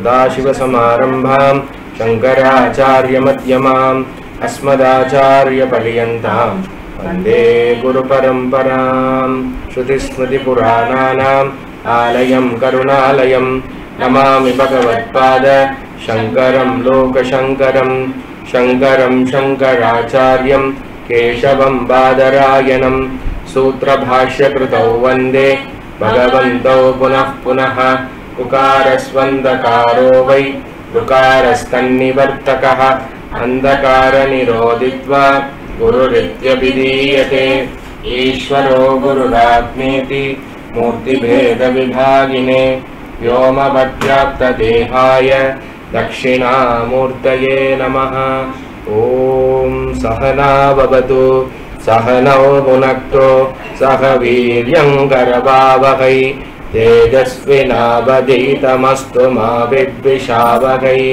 सदाशिवसमारम्भां शङ्कराचार्यमध्यमाम् अस्मदाचार्यपर्यन्तां वन्दे गुरुपरम्पराम् श्रुतिस्मृतिपुराणानाम् आलयं करुणालयं नमामि भगवत्पाद शङ्करं लोकशङ्करं शङ्करं शङ्कराचार्यं केशवं बादरायणं सूत्रभाष्यकृतौ वन्दे भगवन्तौ पुनः पुनः उकारस्वन्दकारो वै ऋकारस्तन्निवर्तकः अन्धकारनिरोधित्वा गुरुरित्यभिधीयते ईश्वरो गुरुरात्मेति मूर्तिभेदविभागिने व्योमवद्व्याप्तदेहाय दक्षिणामूर्तये नमः ॐ सहना भवतु सहनौ भुनक्तो सह वीर्यङ्करवावहै तेजस्विनावधीतमस्तु मा विद्विषावहै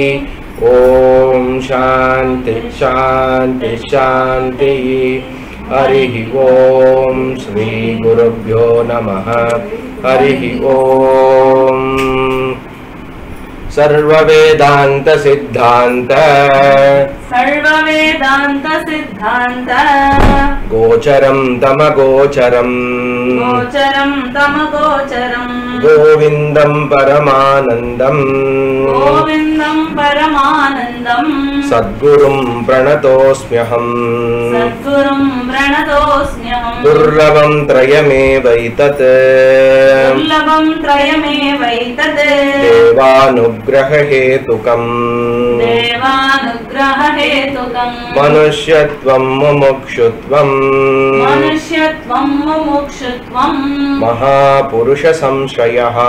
ॐ शान्ति शान्ति शान्तिः हरिः ॐ श्रीगुरुभ्यो नमः हरिः ॐ सर्ववेदान्तसिद्धान्त सर्ववेदान्त सिद्धान्त गोचरं तमगोचरम् गोचरं तमगोचरम् गोविन्दं परमानन्दम् गोविन्दं परमानन्दम् सद्गुरुं प्रणतोऽस्म्यहम् सद्गुरुं प्रणतोऽस्म्यहम् दुर्लभं त्रयमेवैतत् दुर्लभं त्रयमेवैतत् देवानुग्ररहेतुकम् देवानुग्ररहेतुकम् मनुष्यत्वं मुमुक्षुत्वम् मनुष्यत्वं मुमुक्षुत्वम् महापुरुषसंश्रयः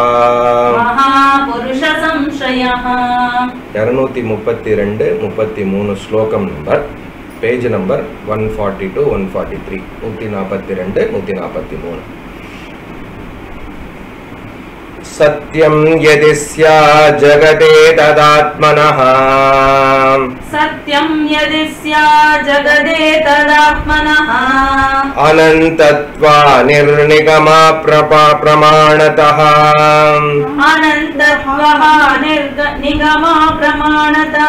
महापुरुषसंशयः இரநூத்தி முப்பத்தி ரெண்டு முப்பத்தி மூணு ஸ்லோகம் number page number one forty two one forty three நூற்றி நாற்பத்தி ரெண்டு நூற்றி நாற்பத்தி மூணு சத்யம் यदि स्यात् जगते तदात्मनः सत्यं यदि स्यात् जगदे तदात्मनः अनन्तत्वा निर्निगमा प्रपा प्रमाणतः अनन्तत्वः निर्ग निगमा प्रमाणता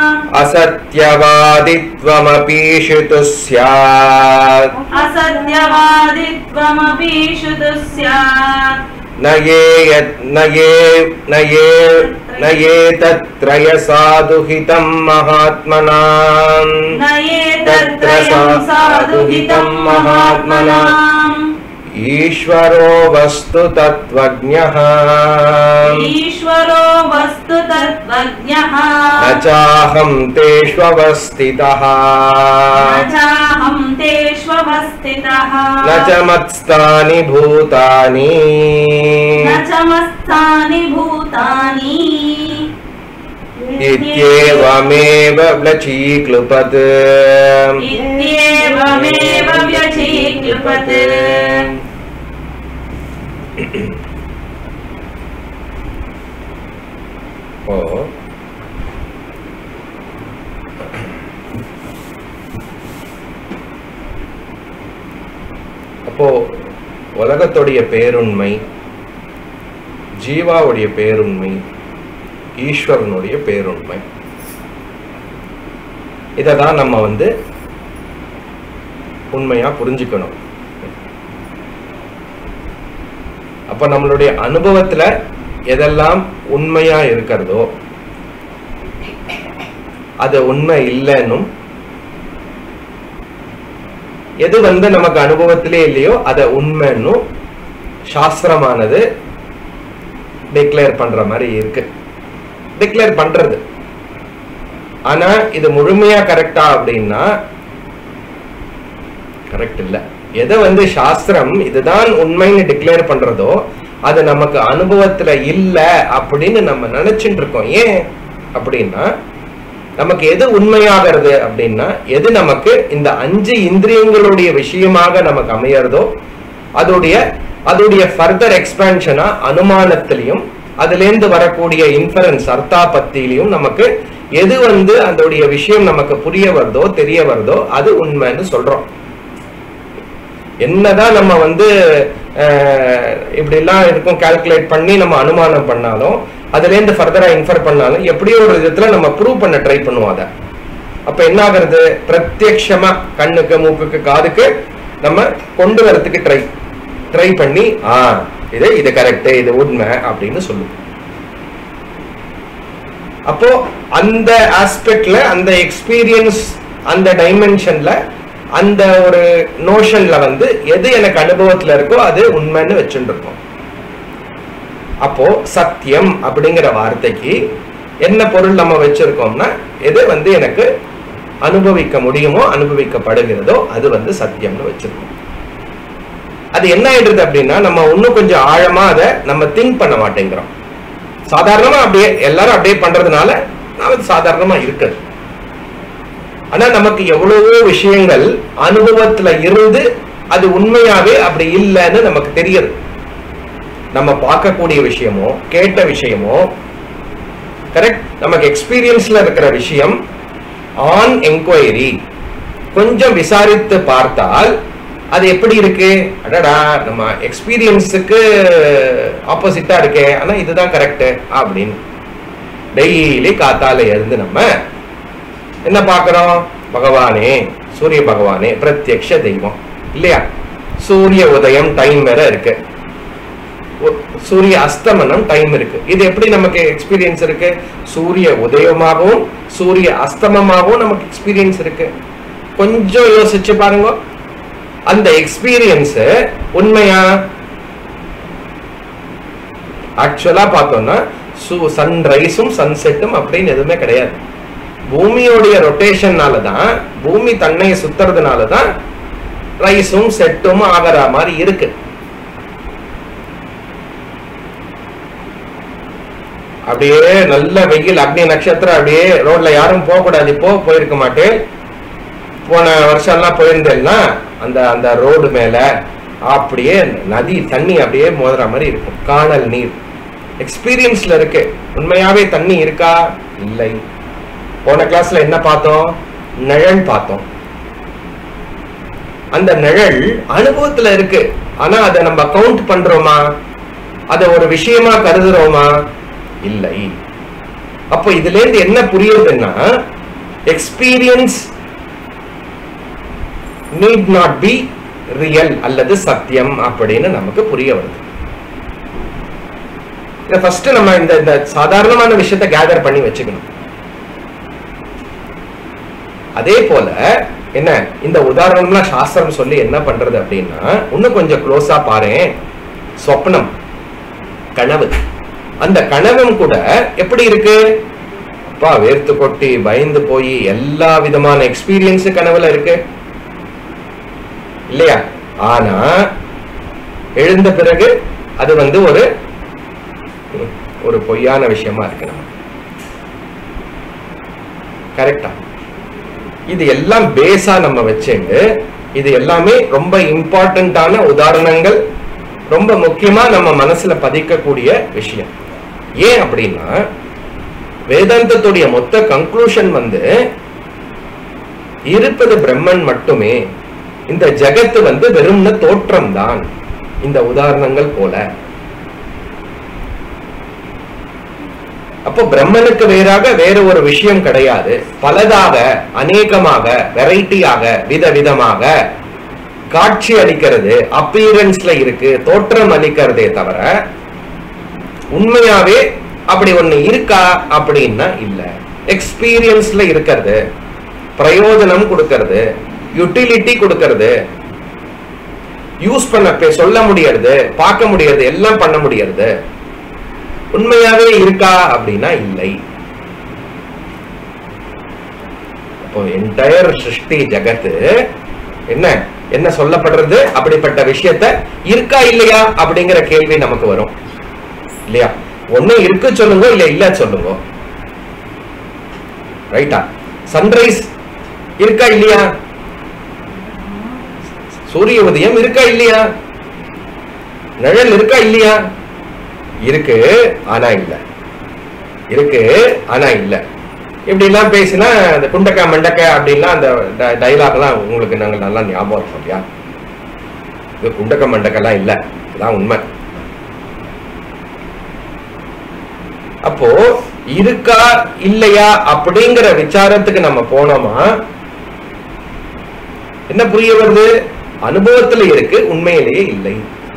असत्यवादित्वमपीषितुः स्यात् असत्यवादित्वमपि श्रुतुः स्यात् न ये यत् न ये न ये न ये तत्रयसाधुहितं महात्मना न एतत्त्रयं साधुहितं महात्मनाम् ईश्वरो वस्तु तत्त्वज्ञः ईश्वरो वस्तु तत्त्वज्ञः न चाहं तेष्वस्थितः न चाहं तेष्वस्थितः न च मत्स्थानि भूतानि न च मत्स्थानि भूतानि इत्येवमेव व्लचीक्लुपत् इत्येवमेव व्यचीक्लुपत् ஓ அப்போ உலகத்துடைய பேருண்மை ஜீவாவுடைய பேருண்மை ஈஸ்வரனுடைய பேருண்மை இதை தான் நம்ம வந்து உண்மையா புரிஞ்சுக்கணும் அப்ப நம்மளுடைய அனுபவத்துல எதெல்லாம் உண்மையா இருக்கிறதோ அது உண்மை இல்லைன்னும் எது வந்து நமக்கு அனுபவத்திலே இல்லையோ அதை உண்மைன்னும் சாஸ்திரமானது டிக்ளேர் பண்ற மாதிரி இருக்கு டிக்ளேர் பண்றது ஆனா இது முழுமையா கரெக்டா அப்படின்னா கரெக்ட் இல்ல எதை வந்து சாஸ்திரம் இதுதான் உண்மைன்னு டிக்ளேர் பண்றதோ அது நமக்கு அனுபவத்துல இல்ல அப்படின்னு நம்ம நினைச்சுட்டு இருக்கோம் ஏன் அப்படின்னா நமக்கு எது உண்மையாகிறது அப்படின்னா எது நமக்கு இந்த அஞ்சு இந்திரியங்களுடைய விஷயமாக நமக்கு அமையறதோ அதோடைய அதோடைய ஃபர்தர் எக்ஸ்பேன்ஷனா அனுமானத்திலையும் அதுலேருந்து வரக்கூடிய இன்ஃபரன்ஸ் அர்த்தாபத்திலையும் நமக்கு எது வந்து அதோடைய விஷயம் நமக்கு புரிய வருதோ தெரிய வருதோ அது உண்மைன்னு சொல்றோம் என்னதான் நம்ம வந்து அஹ், இப்படிலாம் இருக்கும் கால்குலேட் பண்ணி நம்ம அனுமானம் பண்ணாலும் அதுல இருந்து ஃபர்தரா இன்ஃபர் பண்ணாலும் எப்படியோ ஒரு விதத்துல நம்ம ப்ரூவ் பண்ண ட்ரை பண்ணுவோம் அதை அப்ப என்ன ஆகுறது பிரத்யக்ஷமா கண்ணுக்கு மூக்குக்கு காதுக்கு நம்ம கொண்டு வரதுக்கு ட்ரை ட்ரை பண்ணி ஆ இது இது கரெக்ட் இது உண்மை அப்படின்னு சொல்லுவோம் அப்போ அந்த ஆஸ்பெக்ட்ல அந்த எக்ஸ்பீரியன்ஸ் அந்த டைமென்ஷன்ல அந்த ஒரு நோஷன்ல வந்து எது எனக்கு அனுபவத்துல இருக்கோ அது உண்மைன்னு வச்சுட்டு இருக்கோம் அப்போ சத்தியம் அப்படிங்கிற வார்த்தைக்கு என்ன பொருள் நம்ம வச்சிருக்கோம்னா எது வந்து எனக்கு அனுபவிக்க முடியுமோ அனுபவிக்கப்படுகிறதோ அது வந்து சத்தியம்னு வச்சிருக்கோம் அது என்ன ஆயிடுது அப்படின்னா நம்ம இன்னும் கொஞ்சம் ஆழமா அதை நம்ம திங்க் பண்ண மாட்டேங்கிறோம் சாதாரணமா அப்படியே எல்லாரும் அப்படியே பண்றதுனால நமக்கு சாதாரணமா இருக்குது ஆனா நமக்கு எவ்வளவோ விஷயங்கள் அனுபவத்துல இருந்து அது உண்மையாவே அப்படி இல்லைன்னு நமக்கு தெரியுது நம்ம பார்க்கக்கூடிய விஷயமோ கேட்ட விஷயமோ கரெக்ட் நமக்கு எக்ஸ்பீரியன்ஸ்ல இருக்கிற விஷயம் ஆன் என்கொயரி கொஞ்சம் விசாரித்து பார்த்தால் அது எப்படி இருக்கு அடடா நம்ம எக்ஸ்பீரியன்ஸுக்கு ஆப்போசிட்டா இருக்கே ஆனா இதுதான் கரெக்ட் அப்படின்னு டெய்லி காத்தால இருந்து நம்ம என்ன பார்க்கிறோம் பகவானே சூரிய பகவானே பிரத்யக்ஷ தெய்வம் இல்லையா சூரிய உதயம் டைம் வேற இருக்கு ஒ- சூரிய அஸ்தமனம் டைம் இருக்கு இது எப்படி நமக்கு எக்ஸ்பீரியன்ஸ் இருக்கு சூரிய உதயமாகவும் சூரிய அஸ்தமமாகவும் நமக்கு எக்ஸ்பீரியன்ஸ் இருக்கு கொஞ்சம் யோசிச்சு பாருங்க அந்த எக்ஸ்பீரியன்ஸ் உண்மையா ஆக்சுவலா பார்த்தோம்னா சன்ரைஸும் சன்செட்டும் அப்படின்னு எதுவுமே கிடையாது பூமியோடைய ரொட்டேஷன்னால தான் பூமி தன்னை சுத்துறதுனால தான் ரைஸும் செட்டும் ஆகிற மாதிரி இருக்கு அப்படியே நல்ல வெயில் அக்னி நட்சத்திரம் அப்படியே ரோட்ல யாரும் போக கூடாது இப்போ போயிருக்க மாட்டேன் போன வருஷம் எல்லாம் போயிருந்தேன்னா அந்த அந்த ரோடு மேல அப்படியே நதி தண்ணி அப்படியே மோதுற மாதிரி இருக்கும் காணல் நீர் எக்ஸ்பீரியன்ஸ்ல இருக்கு உண்மையாவே தண்ணி இருக்கா இல்லை போன கிளாஸ்ல என்ன பார்த்தோம் நிழல் பார்த்தோம் அந்த நிழல் அனுபவத்துல இருக்கு ஆனா அதை நம்ம கவுண்ட் பண்றோமா அதை ஒரு விஷயமா கருதுறோமா இல்லை அப்போ இதுல இருந்து என்ன புரியுதுன்னா experience need not be real அல்லது சத்தியம் அப்படின்னு நமக்கு புரிய வருது இதை ஃபர்ஸ்ட் நம்ம இந்த இந்த சாதாரணமான விஷயத்தை கேதர் பண்ணி வச்சுக்கணும் அதே போல என்ன இந்த உதாரணம்லாம் சாஸ்திரம் சொல்லி என்ன பண்றது அப்படின்னா இன்னும் கொஞ்சம் க்ளோஸா பாரேன் சொப்னம் கனவு அந்த கனவும் கூட எப்படி இருக்கு அப்பா வேர்த்து கொட்டி பயந்து போய் எல்லா விதமான எக்ஸ்பீரியன்ஸ் கனவுல இருக்கு இல்லையா ஆனா எழுந்த பிறகு அது வந்து ஒரு ஒரு பொய்யான விஷயமா இருக்கு நமக்கு கரெக்டா இது எல்லாம் பேஸா நம்ம வச்சுண்டு இது எல்லாமே ரொம்ப இம்பார்ட்டன்டான உதாரணங்கள் ரொம்ப முக்கியமா நம்ம மனசுல பதிக்கக்கூடிய விஷயம் ஏன் அப்படின்னா வேதாந்தத்துடைய மொத்த கன்க்ளூஷன் வந்து இருப்பது பிரம்மன் மட்டுமே இந்த ஜகத்து வந்து வெறும்ன தோற்றம் தான் இந்த உதாரணங்கள் போல அப்போ பிரம்மனுக்கு வேறாக வேற ஒரு விஷயம் கிடையாது பலதாக அநேகமாக வெரைட்டியாக விதவிதமாக காட்சி அளிக்கிறது அப்பீரன்ஸ்ல இருக்கு தோற்றம் அளிக்கிறதே தவிர உண்மையாவே அப்படி ஒண்ணு இருக்கா அப்படின்னா இல்ல எக்ஸ்பீரியன்ஸ்ல இருக்கிறது பிரயோஜனம் கொடுக்கறது யூட்டிலிட்டி கொடுக்கறது யூஸ் பண்ண பே- சொல்ல முடியறது பார்க்க முடியறது எல்லாம் பண்ண முடியறது உண்மையாவே இருக்கா அப்படின்னா இல்லை அப்போ என்டையர் சிருஷ்டி ஜகத்து என்ன என்ன சொல்லப்படுறது அப்படிப்பட்ட விஷயத்த இருக்கா இல்லையா அப்படிங்கிற கேள்வி நமக்கு வரும் இல்லையா ஒண்ணு இருக்கு சொல்லுங்க இல்ல இல்ல சொல்லுங்க ரைட்டா சன்ரைஸ் இருக்கா இல்லையா சூரிய உதயம் இருக்கா இல்லையா நிழல் இருக்கா இல்லையா இருக்கு ஆனா இல்ல இருக்கு ஆனா இல்ல இப்படி எல்லாம் பேசினா அந்த குண்டக்கா மண்டக்கா அப்படின்லாம் அந்த டைலாக் எல்லாம் உங்களுக்கு நாங்கள் நல்லா ஞாபகம் இருக்கும் இல்லையா இது குண்டக்க மண்டக்கெல்லாம் இல்ல இதுதான் உண்மை அப்போ இருக்கா இல்லையா அப்படிங்கிற விசாரத்துக்கு நம்ம போனோமா என்ன புரிய வருது அனுபவத்துல இருக்கு உண்மையிலேயே இல்லை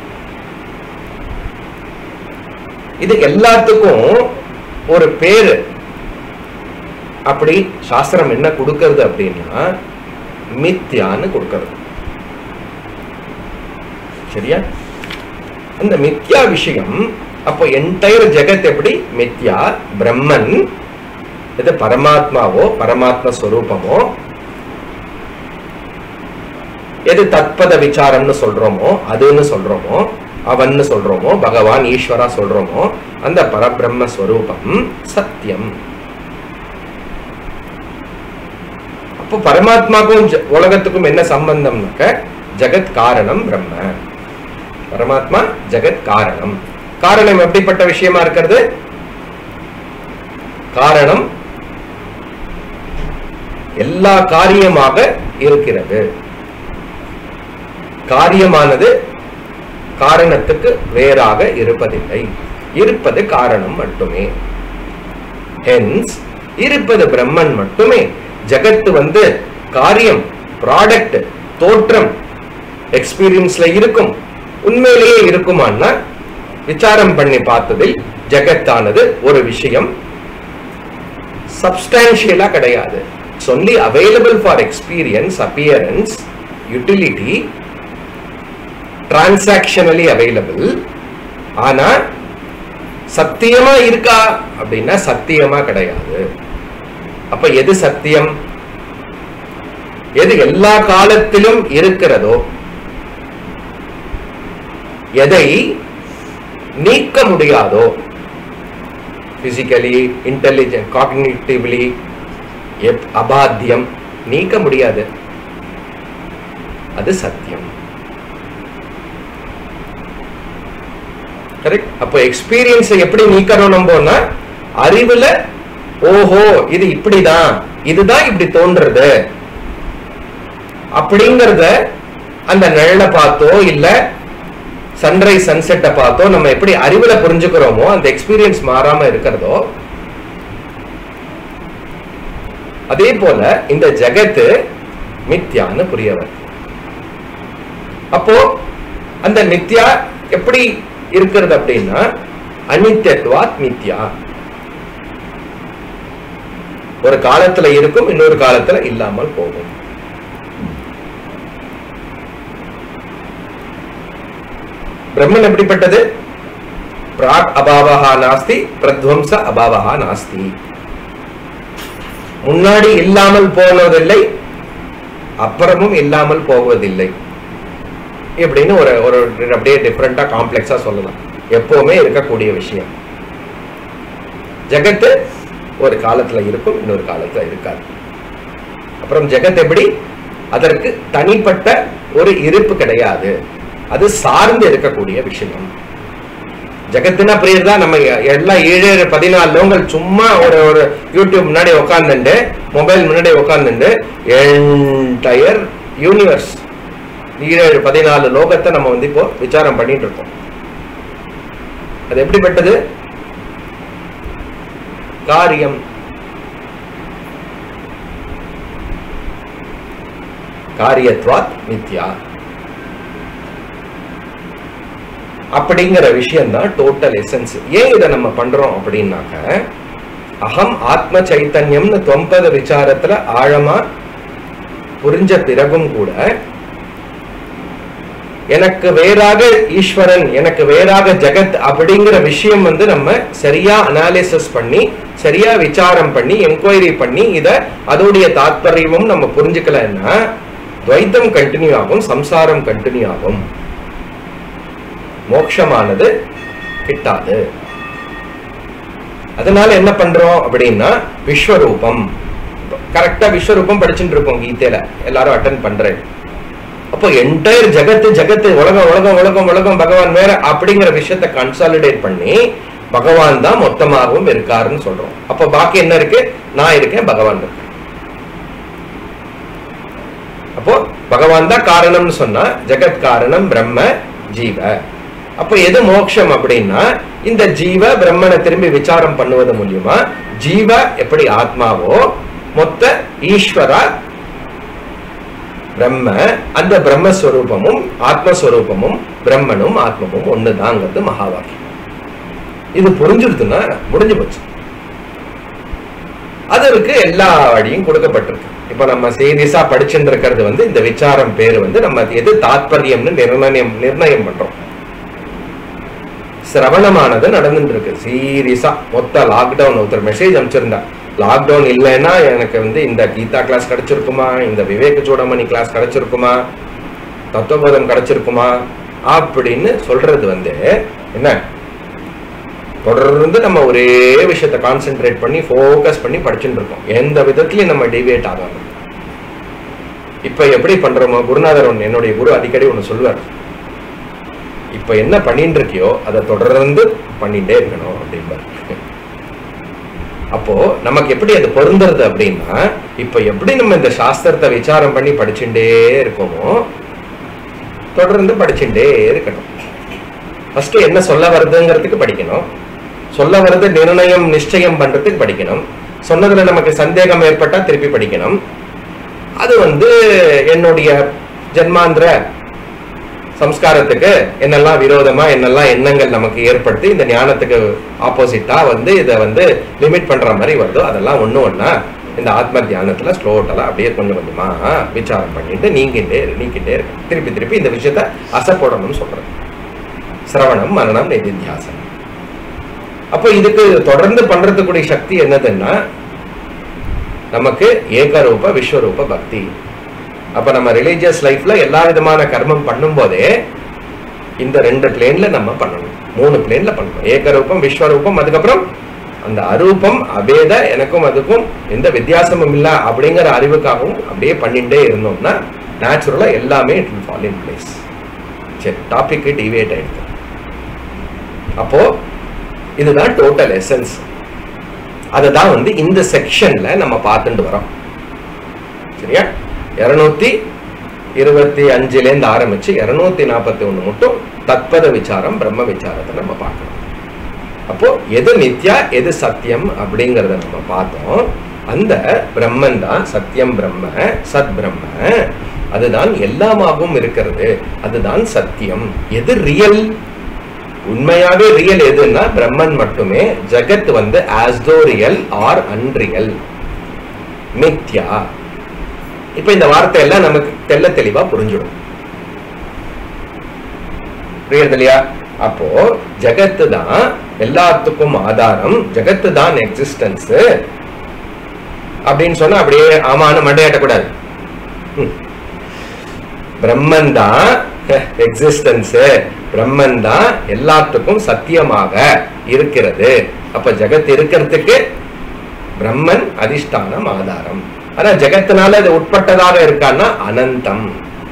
இது எல்லாத்துக்கும் ஒரு பேரு அப்படி சாஸ்திரம் என்ன கொடுக்கறது அப்படின்னா மித்யான்னு கொடுக்கறது சரியா அந்த மித்யா விஷயம் அப்போ என்டையர் ஜெகத் எப்படி மித்யா பிரம்மன் இது பரமாத்மாவோ பரமாத்ம ஸ்வரூபமோ எது தத்பத விசாரம்னு சொல்றோமோ அதுன்னு சொல்றோமோ அவன்னு சொல்றோமோ பகவான் ஈஸ்வரா சொல்றோமோ அந்த பரபிரம்ம ஸ்வரூபம் சத்தியம் அப்போ பரமாத்மாக்கும் ஜ- உலகத்துக்கும் என்ன சம்பந்தம்னாக்க ஜெகத் காரணம் பிரம்ம பரமாத்மா ஜெகத் காரணம் காரணம் எப்படிப்பட்ட விஷயமா இருக்கிறது காரணம் எல்லா காரியமாக இருக்கிறது காரியமானது காரணத்துக்கு வேறாக இருப்பதில்லை இருப்பது காரணம் மட்டுமே ஹென்ஸ் இருப்பது பிரம்மன் மட்டுமே ஜகத்து வந்து காரியம் ப்ராடக்ட் தோற்றம் எக்ஸ்பீரியன்ஸ்ல இருக்கும் உண்மையிலேயே இருக்குமான்னா விசாரம் பண்ணி பார்த்ததில் ஜெகத்தானது ஒரு விஷயம் சப்ஸ்டான்ஷியலா கிடையாது only available for experience appearance utility transactionally available ஆனா சத்தியமா இருக்கா அப்படின்னா சத்தியமா கிடையாது அப்ப எது சத்தியம் எது எல்லா காலத்திலும் இருக்கிறதோ எதை நீக்க முடியாதோ பிசிக்கலி இன்டெலிஜென்ட் காக்னிட்டிவ்லி அபாத்தியம் நீக்க முடியாது அது சத்தியம் கரெக்ட் அப்போ எக்ஸ்பீரியன்ஸை எப்படி நீக்கணும் நம்போன்னா அறிவுல ஓஹோ இது இப்படிதான் இதுதான் இப்படி தோன்றது அப்படிங்கறத அந்த நிழலை பார்த்தோ இல்ல சன்ரைஸ் சன்செட்டை பார்த்தோ நம்ம எப்படி அறிவுல புரிஞ்சுக்கிறோமோ அந்த எக்ஸ்பீரியன்ஸ் மாறாம இருக்கிறதோ அதே போல இந்த ஜெகத்து மித்யான்னு புரியவர் அப்போ அந்த மித்யா எப்படி இருக்கிறது அப்படின்னா அனித்யத்வாத் மித்யா ஒரு காலத்துல இருக்கும் இன்னொரு காலத்துல இல்லாமல் போகும் பிரம்மன் எப்படிப்பட்டது பிராக் அபாவஹா நாஸ்தி பிரத்வம்ச அபாவஹா நாஸ்தி முன்னாடி இல்லாமல் போனதில்லை அப்புறமும் இல்லாமல் போவதில்லை இப்படின்னு ஒரு ஒரு அப்படியே டிஃப்ரெண்டா காம்ப்ளெக்ஸா சொல்லலாம் எப்பவுமே இருக்கக்கூடிய விஷயம் ஜெகத்து ஒரு காலத்துல இருக்கும் இன்னொரு காலத்துல இருக்காது அப்புறம் ஜெகத் எப்படி அதற்கு தனிப்பட்ட ஒரு இருப்பு கிடையாது அது சார்ந்து இருக்கக்கூடிய விஷயம் ஜெகத்துனா புரியுதா நம்ம எ- எல்லாம் ஏழு ஏழு பதினாலு லோகங்கள் சும்மா ஒரு ஒரு யூடியூப் முன்னாடி உட்காந்துண்டு மொபைல் முன்னாடி உட்காந்துண்டு என்டையர் யூனிவர்ஸ் ஏழு பதினாலு லோகத்தை நம்ம வந்து இப்போ விசாரம் பண்ணிட்டு இருக்கோம் அது எப்படிப்பட்டது காரியம் காரியத்வாத் மித்யா அப்படிங்கிற விஷயம் தான் டோட்டல் எசன்ஸ் ஏன் இதை நம்ம பண்றோம் அப்படின்னாக்க அகம் ஆத்ம சைத்தன்யம்னு தொம்பத விசாரத்துல ஆழமா புரிஞ்ச பிறகும் கூட எனக்கு வேறாக ஈஸ்வரன் எனக்கு வேறாக ஜெகத் அப்படிங்கிற விஷயம் வந்து நம்ம சரியா அனாலிசிஸ் பண்ணி சரியா விசாரம் பண்ணி என்கொயரி பண்ணி இத அதோடைய தாத்பரியமும் நம்ம புரிஞ்சுக்கலன்னா துவைத்தம் கண்டினியூ ஆகும் சம்சாரம் கண்டினியூ ஆகும் மோட்சமானது கிட்டாது அதனால என்ன பண்றோம் அப்படின்னா விஸ்வரூபம் கரெக்டா விஸ்வரூபம் படிச்சுட்டு இருக்கோம் கீதையில எல்லாரும் அட்டன் பண்றேன் அப்போ என்டையர் ஜகத்து ஜகத்து உலகம் உலகம் உலகம் உலகம் பகவான் வேற அப்படிங்கிற விஷயத்தை கன்சாலிடேட் பண்ணி பகவான் தான் மொத்தமாகவும் இருக்காருன்னு சொல்றோம் அப்போ பாக்கி என்ன இருக்கு நான் இருக்கேன் பகவான் இருக்கு அப்போ பகவான் தான் காரணம்னு சொன்னா ஜெகத் காரணம் பிரம்ம ஜீவ அப்ப எது மோட்சம் அப்படின்னா இந்த ஜீவ பிரம்மனை திரும்பி விசாரம் பண்ணுவது மூலியமா ஜீவ எப்படி ஆத்மாவோ மொத்த ஈஸ்வரா பிரம்ம அந்த பிரம்மஸ்வரூபமும் ஆத்மஸ்வரூபமும் பிரம்மனும் ஆத்மமும் ஒண்ணுதாங்கிறது மகா வாக்கியம் இது புரிஞ்சிருதுன்னா முடிஞ்சு போச்சு அதற்கு எல்லா வழியும் கொடுக்கப்பட்டிருக்கு இப்ப நம்ம சீரியஸா படிச்சுட்டு இருக்கிறது வந்து இந்த விசாரம் பேர் வந்து நம்ம எது தாத்பரியம்னு நிர்ணயம் நிர்ணயம் பண்றோம் சிரவணமானது நடந்துட்டு இருக்கு சீரியஸா மொத்த லாக்டவுன் ஒருத்தர் மெசேஜ் அனுப்பிச்சிருந்தா லாக்டவுன் இல்லைன்னா எனக்கு வந்து இந்த கீதா கிளாஸ் கிடைச்சிருக்குமா இந்த விவேக சூடமணி கிளாஸ் கிடைச்சிருக்குமா தத்துவபோதம் கிடைச்சிருக்குமா அப்படின்னு சொல்றது வந்து என்ன தொடர்ந்து நம்ம ஒரே விஷயத்த கான்சென்ட்ரேட் பண்ணி ஃபோக்கஸ் பண்ணி படிச்சுட்டு இருக்கோம் எந்த விதத்திலையும் நம்ம டிவியேட் ஆகாம இப்ப எப்படி பண்றோமோ குருநாதர் ஒன்று என்னுடைய குரு அடிக்கடி ஒன்று சொல்லுவார் இப்ப என்ன பண்ணிட்டு இருக்கியோ அதை தொடர்ந்து பண்ணிட்டே இருக்கணும் அப்படிம்பார் அப்போ நமக்கு எப்படி அது பொருந்துறது அப்படின்னா இப்ப எப்படி நம்ம இந்த சாஸ்திரத்தை விசாரம் பண்ணி படிச்சுட்டே இருக்கோமோ தொடர்ந்து படிச்சுட்டே இருக்கணும் ஃபர்ஸ்ட் என்ன சொல்ல வருதுங்கிறதுக்கு படிக்கணும் சொல்ல வருது நிர்ணயம் நிச்சயம் பண்றதுக்கு படிக்கணும் சொன்னதுல நமக்கு சந்தேகம் ஏற்பட்டா திருப்பி படிக்கணும் அது வந்து என்னுடைய ஜென்மாந்திர சம்ஸ்காரத்துக்கு என்னெல்லாம் விரோதமா என்னெல்லாம் எண்ணங்கள் நமக்கு ஏற்படுத்தி இந்த ஞானத்துக்கு ஆப்போசிட்டா வந்து இதை வந்து லிமிட் பண்ற மாதிரி வருதோ அதெல்லாம் ஒண்ணு ஒண்ணா இந்த ஆத்ம தியானத்துல ஸ்லோட்டலா அப்படியே கொஞ்சம் கொஞ்சமா விசாரம் பண்ணிட்டு நீங்கிட்டே இரு, நீக்கிட்டே இருக்கு திருப்பி திருப்பி இந்த விஷயத்த அசை போடணும்னு சொல்றேன் சிரவணம் மரணம் நிதித்தியாசனம் அப்போ இதுக்கு தொடர்ந்து பண்றதுக்குரிய சக்தி என்னதுன்னா நமக்கு ஏகரூப விஸ்வரூப பக்தி அப்ப நம்ம ரிலீஜியஸ் லைஃப்ல எல்லா விதமான கர்மம் பண்ணும்போதே இந்த ரெண்டு பிளேன்ல நம்ம பண்ணணும் மூணு பிளேன்ல பண்ணணும் ஏகரூபம் விஸ்வரூபம் அதுக்கப்புறம் அந்த அரூபம் அபேத எனக்கும் அதுக்கும் எந்த வித்தியாசமும் இல்ல அப்படிங்கிற அறிவுக்காகவும் அப்படியே பண்ணிட்டே இருந்தோம்னா நேச்சுரலா எல்லாமே it will fall in place சரி டாபிக் டிவேட் ஆயிடுது அப்போ இதுதான் டோட்டல் எசன்ஸ் அதுதான் வந்து இந்த செக்ஷன்ல நம்ம பார்த்துட்டு வரோம் சரியா இருநூத்தி இருபத்தி அஞ்சுல இருந்து ஆரம்பிச்சு இருநூத்தி நாற்பத்தி ஒண்ணு மட்டும் தத்பத விசாரம் பிரம்ம விசாரத்தை நம்ம பார்க்கணும் அப்போ எது நித்யா எது சத்தியம் அப்படிங்கறத நம்ம பார்த்தோம் அந்த பிரம்மன் தான் சத்தியம் பிரம்ம சத் பிரம்ம அதுதான் எல்லாமாகவும் இருக்கிறது அதுதான் சத்தியம் எது ரியல் உண்மையாவே ரியல் எதுன்னா பிரம்மன் மட்டுமே ஜெகத் வந்து ஆஸ்தோ ரியல் ஆர் அன்ரியல் மித்யா இப்ப இந்த வார்த்தை எல்லாம் நமக்கு தெள்ள தெளிவா புரிஞ்சிடும் புரியுது இல்லையா அப்போ ஜெகத்து தான் எல்லாத்துக்கும் ஆதாரம் ஜெகத்து தான் எக்ஸிஸ்டன்ஸ் அப்படின்னு சொன்னா அப்படியே ஆமான்னு மண்டையாட்டக்கூடாது ம். பிரம்மன் தான் எக்ஸிஸ்டன்ஸ் பிரம்மன் தான் எல்லாத்துக்கும் சத்தியமாக இருக்கிறது அப்ப ஜெகத் இருக்கிறதுக்கு பிரம்மன் அதிஷ்டானம் ஆதாரம் ஆனா ஜெகத்தினால அது உட்பட்டதாக இருக்கான்னா அனந்தம்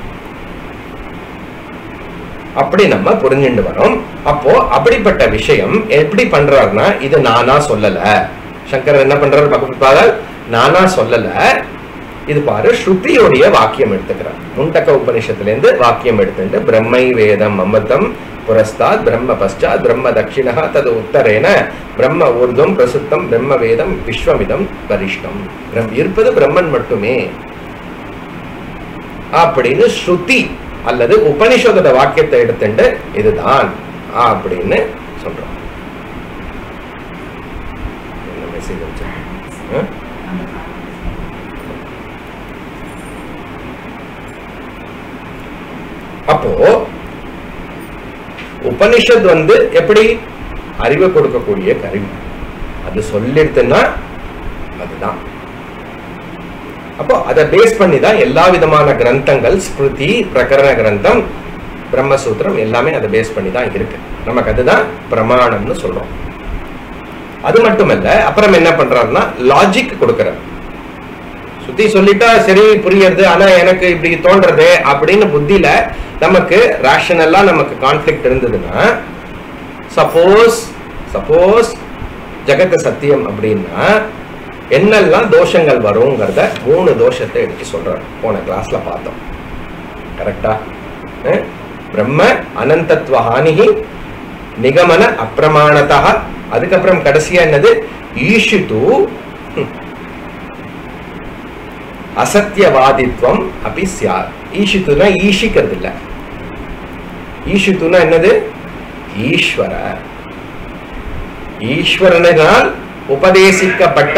அப்படி நம்ம புரிஞ்சுட்டு வரோம் அப்போ அப்படிப்பட்ட விஷயம் எப்படி பண்றாருன்னா இது நானா சொல்லல சங்கரர் என்ன பண்றாரு பகவத்பாதர் நானா சொல்லல இது பாரு ஸ்ருதியோடைய வாக்கியம் எடுத்துக்கிறார் முண்டக்க உபனிஷத்துல இருந்து வாக்கியம் எடுத்துட்டு பிரம்மை வேதம் அமிர்தம் புரஸ்தாத் பிரம்ம பశ్చాத் பிரம்ம தட்சிணா தது உத்தரேன பிரம்ம ஊர்துவம் பிரசுத்தம் பிரம்ம வேதம் விஸ்வமிதம் வரிஷ்டம் பிரம் இருப்பது பிரம்மன் மட்டுமே அப்படின்னு ஸ்ருதி அல்லது உபனிஷதோட வாக்கியத்தை எடுத்துட்டு இதுதான் அப்படின்னு சொல்றோம் என்ன மெசேஜ் வச்சிருக்கேன் அப்போ உபனிஷத் வந்து எப்படி அறிவை கொடுக்கக்கூடிய கருவி அது சொல்லிடுதுன்னா அதுதான் அப்போ அதை பேஸ் பண்ணி தான் எல்லா விதமான கிரந்தங்கள் ஸ்மிருதி பிரகரண கிரந்தம் பிரம்மசூத்திரம் எல்லாமே அதை பேஸ் பண்ணி தான் இருக்கு நமக்கு அதுதான் பிரமாணம்னு சொல்றோம் அது மட்டுமல்ல அப்புறம் என்ன பண்றாருன்னா லாஜிக் கொடுக்கறாரு சுத்தி சொல்லிட்டா சரி புரியுறது ஆனா எனக்கு இப்படி தோன்றது அப்படின்னு புத்தியில நமக்கு ரேஷனல்லா நமக்கு கான்ஃபிளிக்ட் இருந்ததுன்னா சப்போஸ் சப்போஸ் ஜெகத்து சத்தியம் அப்படின்னா என்னெல்லாம் தோஷங்கள் வருங்கிறத மூணு தோஷத்தை எடுத்து சொல்றாரு போன கிளாஸ்ல பார்த்தோம் கரெக்டா பிரம்ம அனந்தத்வ ஹானிஹி நிகமன அப்பிரமாணதா அதுக்கப்புறம் கடைசியா என்னது ஈஷிது ஹம், அசத்தியவாதித்வம் அப்படி சியார் ஈஷித்துனா ஈஷிக்கிறது இல்ல ஈஷித்துனா என்னது ஈஸ்வர ஈஸ்வரனால் உபதேசிக்கப்பட்ட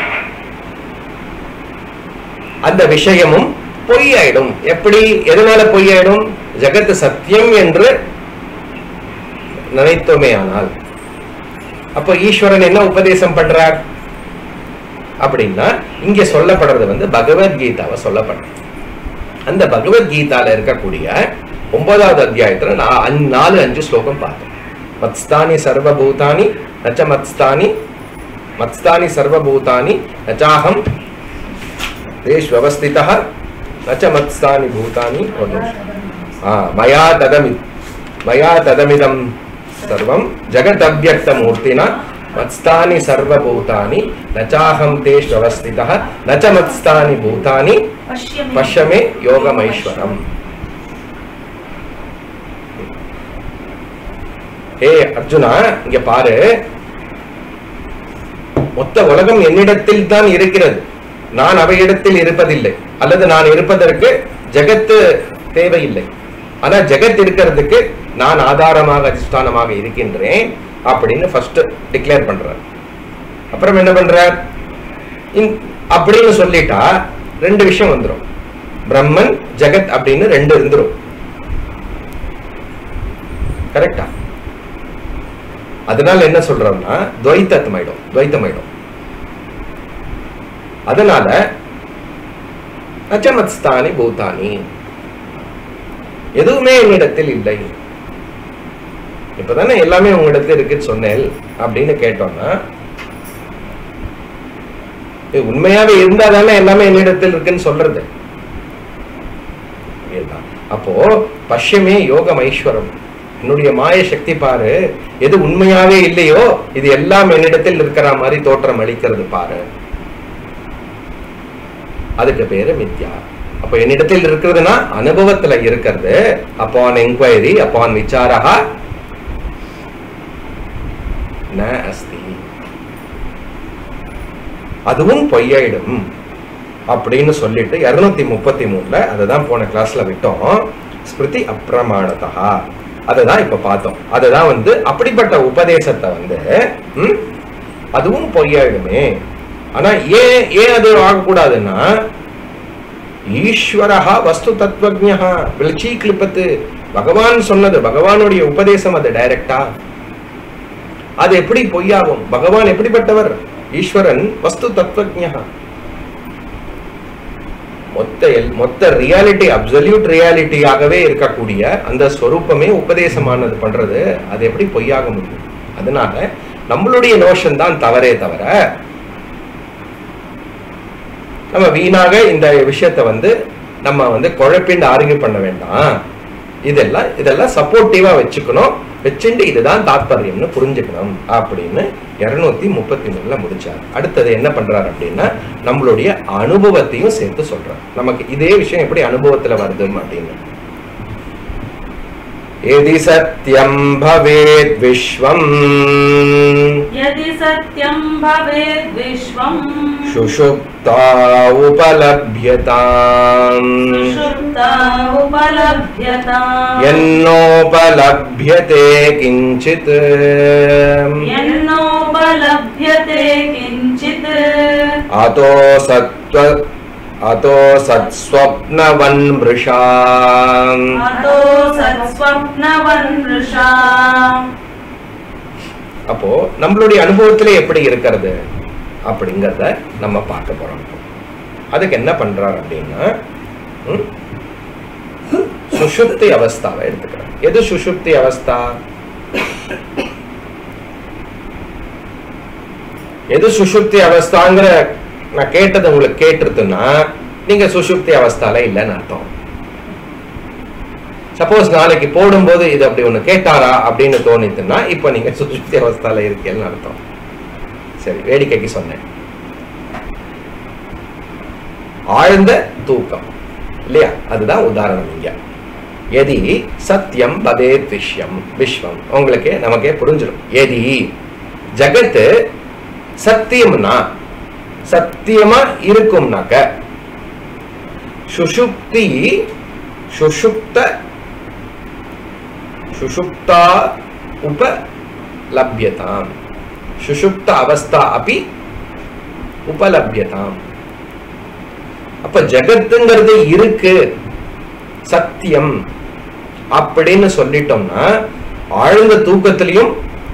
அந்த விஷயமும் பொய்யாயிடும் எப்படி எதனால பொய்யாயிடும் ஜெகத் சத்தியம் என்று நினைத்தோமே ஆனால் அப்போ ஈஸ்வரன் என்ன உபதேசம் பண்றார் அப்படின்னா இங்க சொல்லப்படுறது வந்து பகவத்கீதாவை சொல்லப்படுறது அந்த பகவத்கீதால இருக்கக்கூடிய ஒன்பதாவது அத்தியாயத்துல நான் அஞ்~ நாலு அஞ்சு ஸ்லோகம் பார்த்தோம் மத்ஸ்தானி சர்வபூதானி நச்ச மத்ஸ்தானி மத்ஸ்தானி சர்வபூதானி நச்சாஹம் தேஷ் व्यवस्थितः न च मत्स्थानि भूतानि वदतु आ, मया तदमि मया तदमिदं सर्वं जगदव्यक्तमूर्तिना मत्स्थानि सर्वभूतानि न चाहं तेषु व्यवस्थितः न च मत्स्थानि भूतानि पश्य मे योगमैश्वरम् ஹே அர்ஜுனா இங்க பாரு மொத்த உலகம் என்னிடத்தில் தான் இருக்கிறது நான் அவையிடத்தில் இருப்பதில்லை அல்லது நான் இருப்பதற்கு ஜெகத்து தேவையில்லை ஆனா ஜெகத் இருக்கிறதுக்கு நான் ஆதாரமாக அதிஷ்டானமாக இருக்கின்றேன் அப்படின்னு ஃபர்ஸ்ட் டிக்ளேர் பண்றார் அப்புறம் என்ன பண்றார் இந்- அப்படின்னு சொல்லிட்டா ரெண்டு விஷயம் வந்துரும் பிரம்மன் ஜெகத் அப்படின்னு ரெண்டு இருந்துரும் கரெக்டா அதனால என்ன சொல்றோம்னா துவைத்தமாயிடும் துவைத்தமாயிடும் அதனால அச்சமத்ஸ்தானி பூதானி எதுவுமே என்னிடத்தில் இல்லை இப்பதானே எல்லாமே உங்களிடத்தில் இருக்குன்னு சொன்னேன் அப்படின்னு கேட்டோம்னா இது உண்மையாவே இருந்தா தானே எல்லாமே என்னிடத்தில் இருக்குன்னு சொல்றது இதுதான். அப்போ பஷ்யமே யோகம் ஐஸ்வரம் என்னுடைய மாய சக்தி பாரு எது உண்மையாவே இல்லையோ இது எல்லாம் என்னிடத்தில் இருக்கிற மாதிரி தோற்றம் அளிக்கிறது பாரு அதுக்கு பேரு மித்யா அப்ப என்னிடத்தில் இருக்கிறதுனா அனுபவத்துல இருக்கிறது அப்பான் என்கொயரி அப்பான் விசாரா ந அஸ்தி அதுவும் பொய்யாயிடும் அப்படின்னு சொல்லிட்டு இருநூத்தி முப்பத்தி மூணுல அததான் போன கிளாஸ்ல விட்டோம் ஸ்மிருதி அப்பிரமாணதா அததான் இப்ப பார்த்தோம் அதுதான் வந்து அப்படிப்பட்ட உபதேசத்தை வந்து ம், அதுவும் பொய்யாயிடுமே ஆனா ஏன் ஏன் அது ஆகக்கூடாதுன்னா ஈஸ்வரஹா வஸ்து தத்துவஜா விளச்சி கிளிப்பத்து பகவான் சொன்னது பகவானுடைய உபதேசம் அது டைரக்டா அது எப்படி பொய்யாகும் பகவான் எப்படிப்பட்டவர் ஈஸ்வரன் வஸ்து தத்துவஜா மொத்த எல்- மொத்த ரியாலிட்டி அப்சல்யூட் ரியாலிட்டியாகவே இருக்கக்கூடிய அந்த ஸ்வரூபமே உபதேசமானது பண்றது அது எப்படி பொய்யாக முடியும் அதனால நம்மளுடைய நோஷன் தான் தவறே தவிர நம்ம வீணாக இந்த விஷயத்தை வந்து நம்ம வந்து குழப்பிண்டு ஆர்கியூ பண்ண வேண்டாம் இதெல்லாம் இதெல்லாம் சப்போர்ட்டிவா வச்சுக்கணும் வச்சுட்டு இதுதான் தாத்பரியம்னு புரிஞ்சுக்கணும் அப்படின்னு இருநூத்தி முப்பத்தி மூணுல முடிச்சார் அடுத்தது என்ன பண்றாரு அப்படின்னா நம்மளுடைய அனுபவத்தையும் சேர்த்து சொல்றார் நமக்கு இதே விஷயம் எப்படி அனுபவத்துல வருது அப்படின்னு எதி சத்யம் பவேத் விஸ்வம் यदि सत्यं भवेद् विश्वम् சுஷுப்தா உபலப்யதாம் सुषुप्ता उपलभ्यताम् என்னோபலப்யதே கிஞ்சித் यन्नोपलभ्यते किञ्चित् அதோ சத்வ அதோ சத்ஸ்வப்னவன் மிருஷா अतो सत्स्वप्नवन्मृषा அப்போ நம்மளுடைய அனுபவத்திலே எப்படி இருக்கிறது அப்படிங்கறத நம்ம பார்க்க போறோம் அதுக்கு என்ன பண்றார் அப்படின்னா ம், சுஷுப்தி அவஸ்தாவை எடுத்துக்கிறார் எது சுஷுப்தி அவஸ்தா எது சுஷுப்தி அவஸ்தாங்கிற நான் கேட்டது உங்களுக்கு கேட்டிருக்குன்னா நீங்க சுஷுப்தி அவஸ்தால இல்லைன்னு அர்த்தம் சப்போஸ் நாளைக்கு போடும்போது இது அப்படி ஒண்ணு கேட்டாரா அப்படின்னு தோணித்துன்னா இப்போ நீங்க சுஷுப்தி அவஸ்தால இருக்கேன்னு அர்த்தம் சரி வேடிக்கைக்கு சொன்னேன் ஆழ்ந்த தூக்கம் இல்லையா அதுதான் உதாரணம் இங்க எதி சத்தியம் பவேத் விஷயம் விஸ்வம் உங்களுக்கு நமக்கே புரிஞ்சிடும் எதி ஜகத்து சத்தியம்னா சத்தியமா இருக்கும்னாக்க சுஷுப்தி சுஷுப்த சுஷுப்தா உபலப்யதாம் சுஷுப்த அவஸ்தா அப்படி உபலப்யதாம் அப்ப ஜகத்துங்கிறது இருக்கு சத்தியம் அப்படின்னு சொல்லிட்டோம்னா ஆழ்ந்த தூக்கத்திலையும்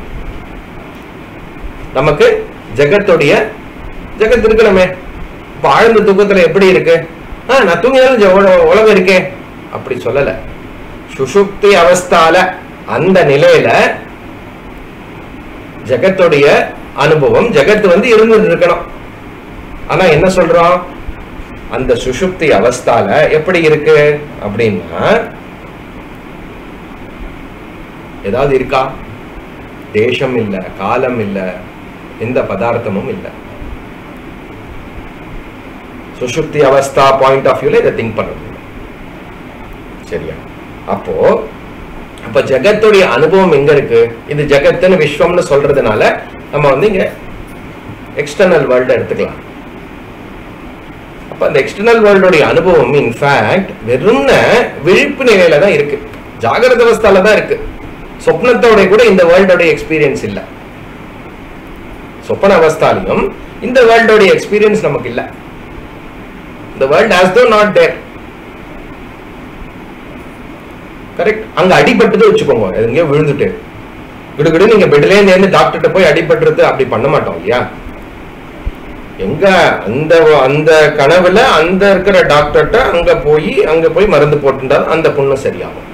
நமக்கு ஜகத்துடைய ஜகத் இருக்கணுமே இப்ப ஆழ்ந்த தூக்கத்துல எப்படி இருக்கு ஆ நான் தூங்கினாலும் ஜ- உல- உலகம் இருக்கே அப்படி சொல்லல சுஷுப்தி அவஸ்தால அந்த நிலையில ஜகத்துடைய அனுபவம் ஜகத் வந்து இருந்துட்டு இருக்கணும் ஆனா என்ன சொல்றோம் அந்த சுஷுப்தி அவஸ்தால எப்படி இருக்கு அப்படின்னா ஏதாவது இருக்கா தேசம் இல்ல காலம் இல்ல எந்த பதார்த்தமும் இல்ல சுஷுப்தி அவஸ்தா பாயிண்ட் ஆஃப் வியூல இதை திங்க் பண்றது சரியா அப்போ அப்ப ஜகத்துடைய அனுபவம் எங்க இருக்கு இது ஜகத்துன்னு விஸ்வம்னு சொல்றதுனால நம்ம வந்து இங்க எக்ஸ்டர்னல் வேர்ல்டு எடுத்துக்கலாம் அப்ப அந்த எக்ஸ்டர்னல் வேர்ல்டுடைய அனுபவம் இன்ஃபேக்ட் வெறும் விழிப்பு நிலையில தான் இருக்கு ஜாகிரத அவஸ்தால தான் இருக்கு சொப்னத்தோட கூட இந்த வேர்ல்டோட எக்ஸ்பீரியன்ஸ் இல்ல சொப்பன அவஸ்தாலையும் இந்த வேர்ல்டோட எக்ஸ்பீரியன்ஸ் நமக்கு இல்ல இந்த world has though not there correct அங்க அடிபட்டது வச்சுக்கோங்க எங்கேயோ விழுந்துட்டு கிடுகிடு நீங்க பெட்ல இருந்து டாக்டர்கிட்ட போய் அடிபட்டுறது அப்படி பண்ண மாட்டோம் இல்லையா எங்க அந்த அந்த கனவுல அந்த இருக்கிற டாக்டர்கிட்ட அங்க போய் அங்க போய் மருந்து போட்டுட்டா அந்த புண்ணு சரியாகும்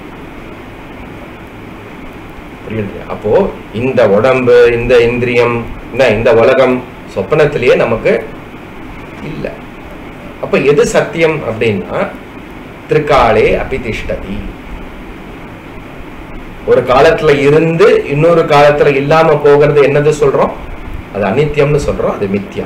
புரியுது அப்போ இந்த உடம்பு இந்த இந்திரியம் என்ன இந்த உலகம் சொப்பனத்திலேயே நமக்கு இல்ல அப்ப எது சத்தியம் அப்படின்னா திரிகாலே அபிதிஷ்டதி ஒரு காலத்துல இருந்து இன்னொரு காலத்துல இல்லாம போகிறது என்னது சொல்றோம் அது அனித்தியம்னு சொல்றோம் அது மித்யா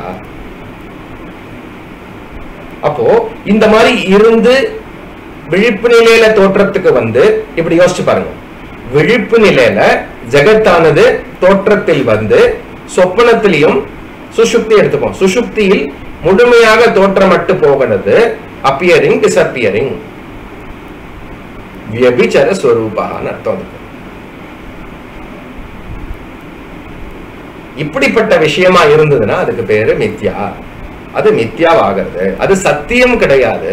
அப்போ இந்த மாதிரி இருந்து விழிப்பு நிலையில தோற்றத்துக்கு வந்து இப்படி யோசிச்சு பாருங்க விழிப்பு நிலையில ஜெகத்தானது தோற்றத்தில் வந்து சொப்பனத்திலையும் சுஷுப்தி எடுத்துப்போம் சுஷுப்தியில் முழுமையாக தோற்றமட்டு போகிறது அப்பியரிங் டிசப்பியரிங் வியபிச்சர ஸ்வரூபான்னு அர்த்தம் அதுக்கு இப்படிப்பட்ட விஷயமா இருந்ததுன்னா அதுக்கு பேரு மித்யா அது மித்யாவாகிறது அது சத்தியம் கிடையாது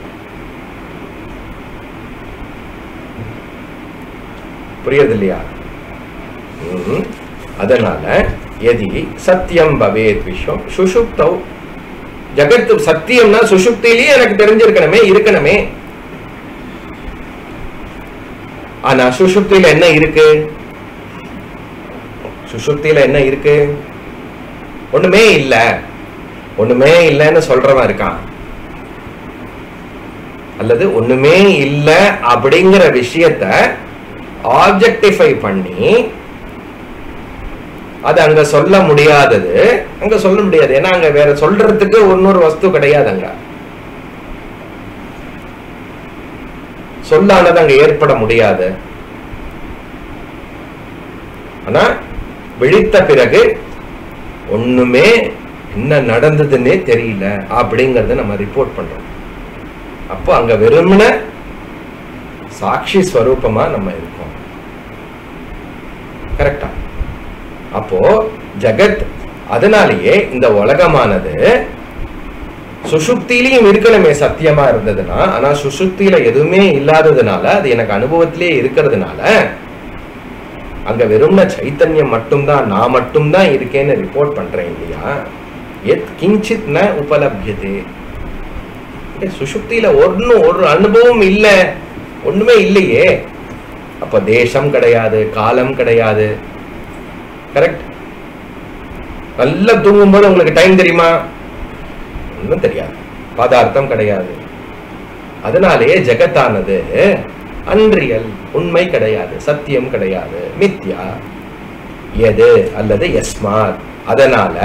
புரியுது இல்லையா ம்ம். அதனால எதி சத்தியம் பவேத் விஸ்வம் சுஷுப்தௌ ஜகத் சத்தியம்னா சுஷுப்திலேயே எனக்கு தெரிஞ்சிருக்கணுமே இருக்கணுமே ஆனா சுஷுப்தியில என்ன இருக்கு சுஷுப்தியில என்ன இருக்கு ஒண்ணுமே இல்ல ஒண்ணுமே இல்லைன்னு சொல்றவன் இருக்கான் அல்லது ஒண்ணுமே இல்ல அப்படிங்கிற விஷயத்த ஆப்ஜெக்டிஃபை பண்ணி அது அங்க சொல்ல முடியாதது அங்க சொல்ல முடியாது ஏன்னா அங்க வேற சொல்றதுக்கு இன்னொரு வஸ்து கிடையாது அங்க சொல்லானது அங்க ஏற்பட முடியாது ஆனா விழித்த பிறகு ஒண்ணுமே என்ன நடந்ததுன்னே தெரியல அப்படிங்கறத நம்ம ரிப்போர்ட் பண்றோம் அப்போ அங்க வெறுமன சாட்சி ஸ்வரூபமா நம்ம இருக்கோம் கரெக்டா அப்போ ஜகத் அதனாலேயே இந்த உலகமானது சுஷுப்தியிலையும் இருக்கணுமே சத்தியமா இருந்ததுன்னா ஆனா சுஷுப்தியில எதுவுமே இல்லாததுனால அது எனக்கு அனுபவத்திலே இருக்கிறதுனால அங்க வெறும்ன சைத்தன்யம் மட்டும்தான் நான் மட்டும்தான் இருக்கேன்னு ரிப்போர்ட் பண்றேன் இல்லையா எத் கிஞ்சித் ந உபலபியதே ஏ, சுஷுப்தியில ஒன்னும் ஒரு அனுபவம் இல்ல ஒண்ணுமே இல்லையே அப்ப தேசம் கிடையாது காலம் கிடையாது கரெக்ட் நல்லா தூங்கும்போது உங்களுக்கு டைம் தெரியுமா ஒன்றும் தெரியாது பதார்த்தம் கிடையாது அதனாலேயே ஜெகத்தானது அன்றியல் உண்மை கிடையாது சத்தியம் கிடையாது மித்யா எது அல்லது எஸ்மாத் அதனால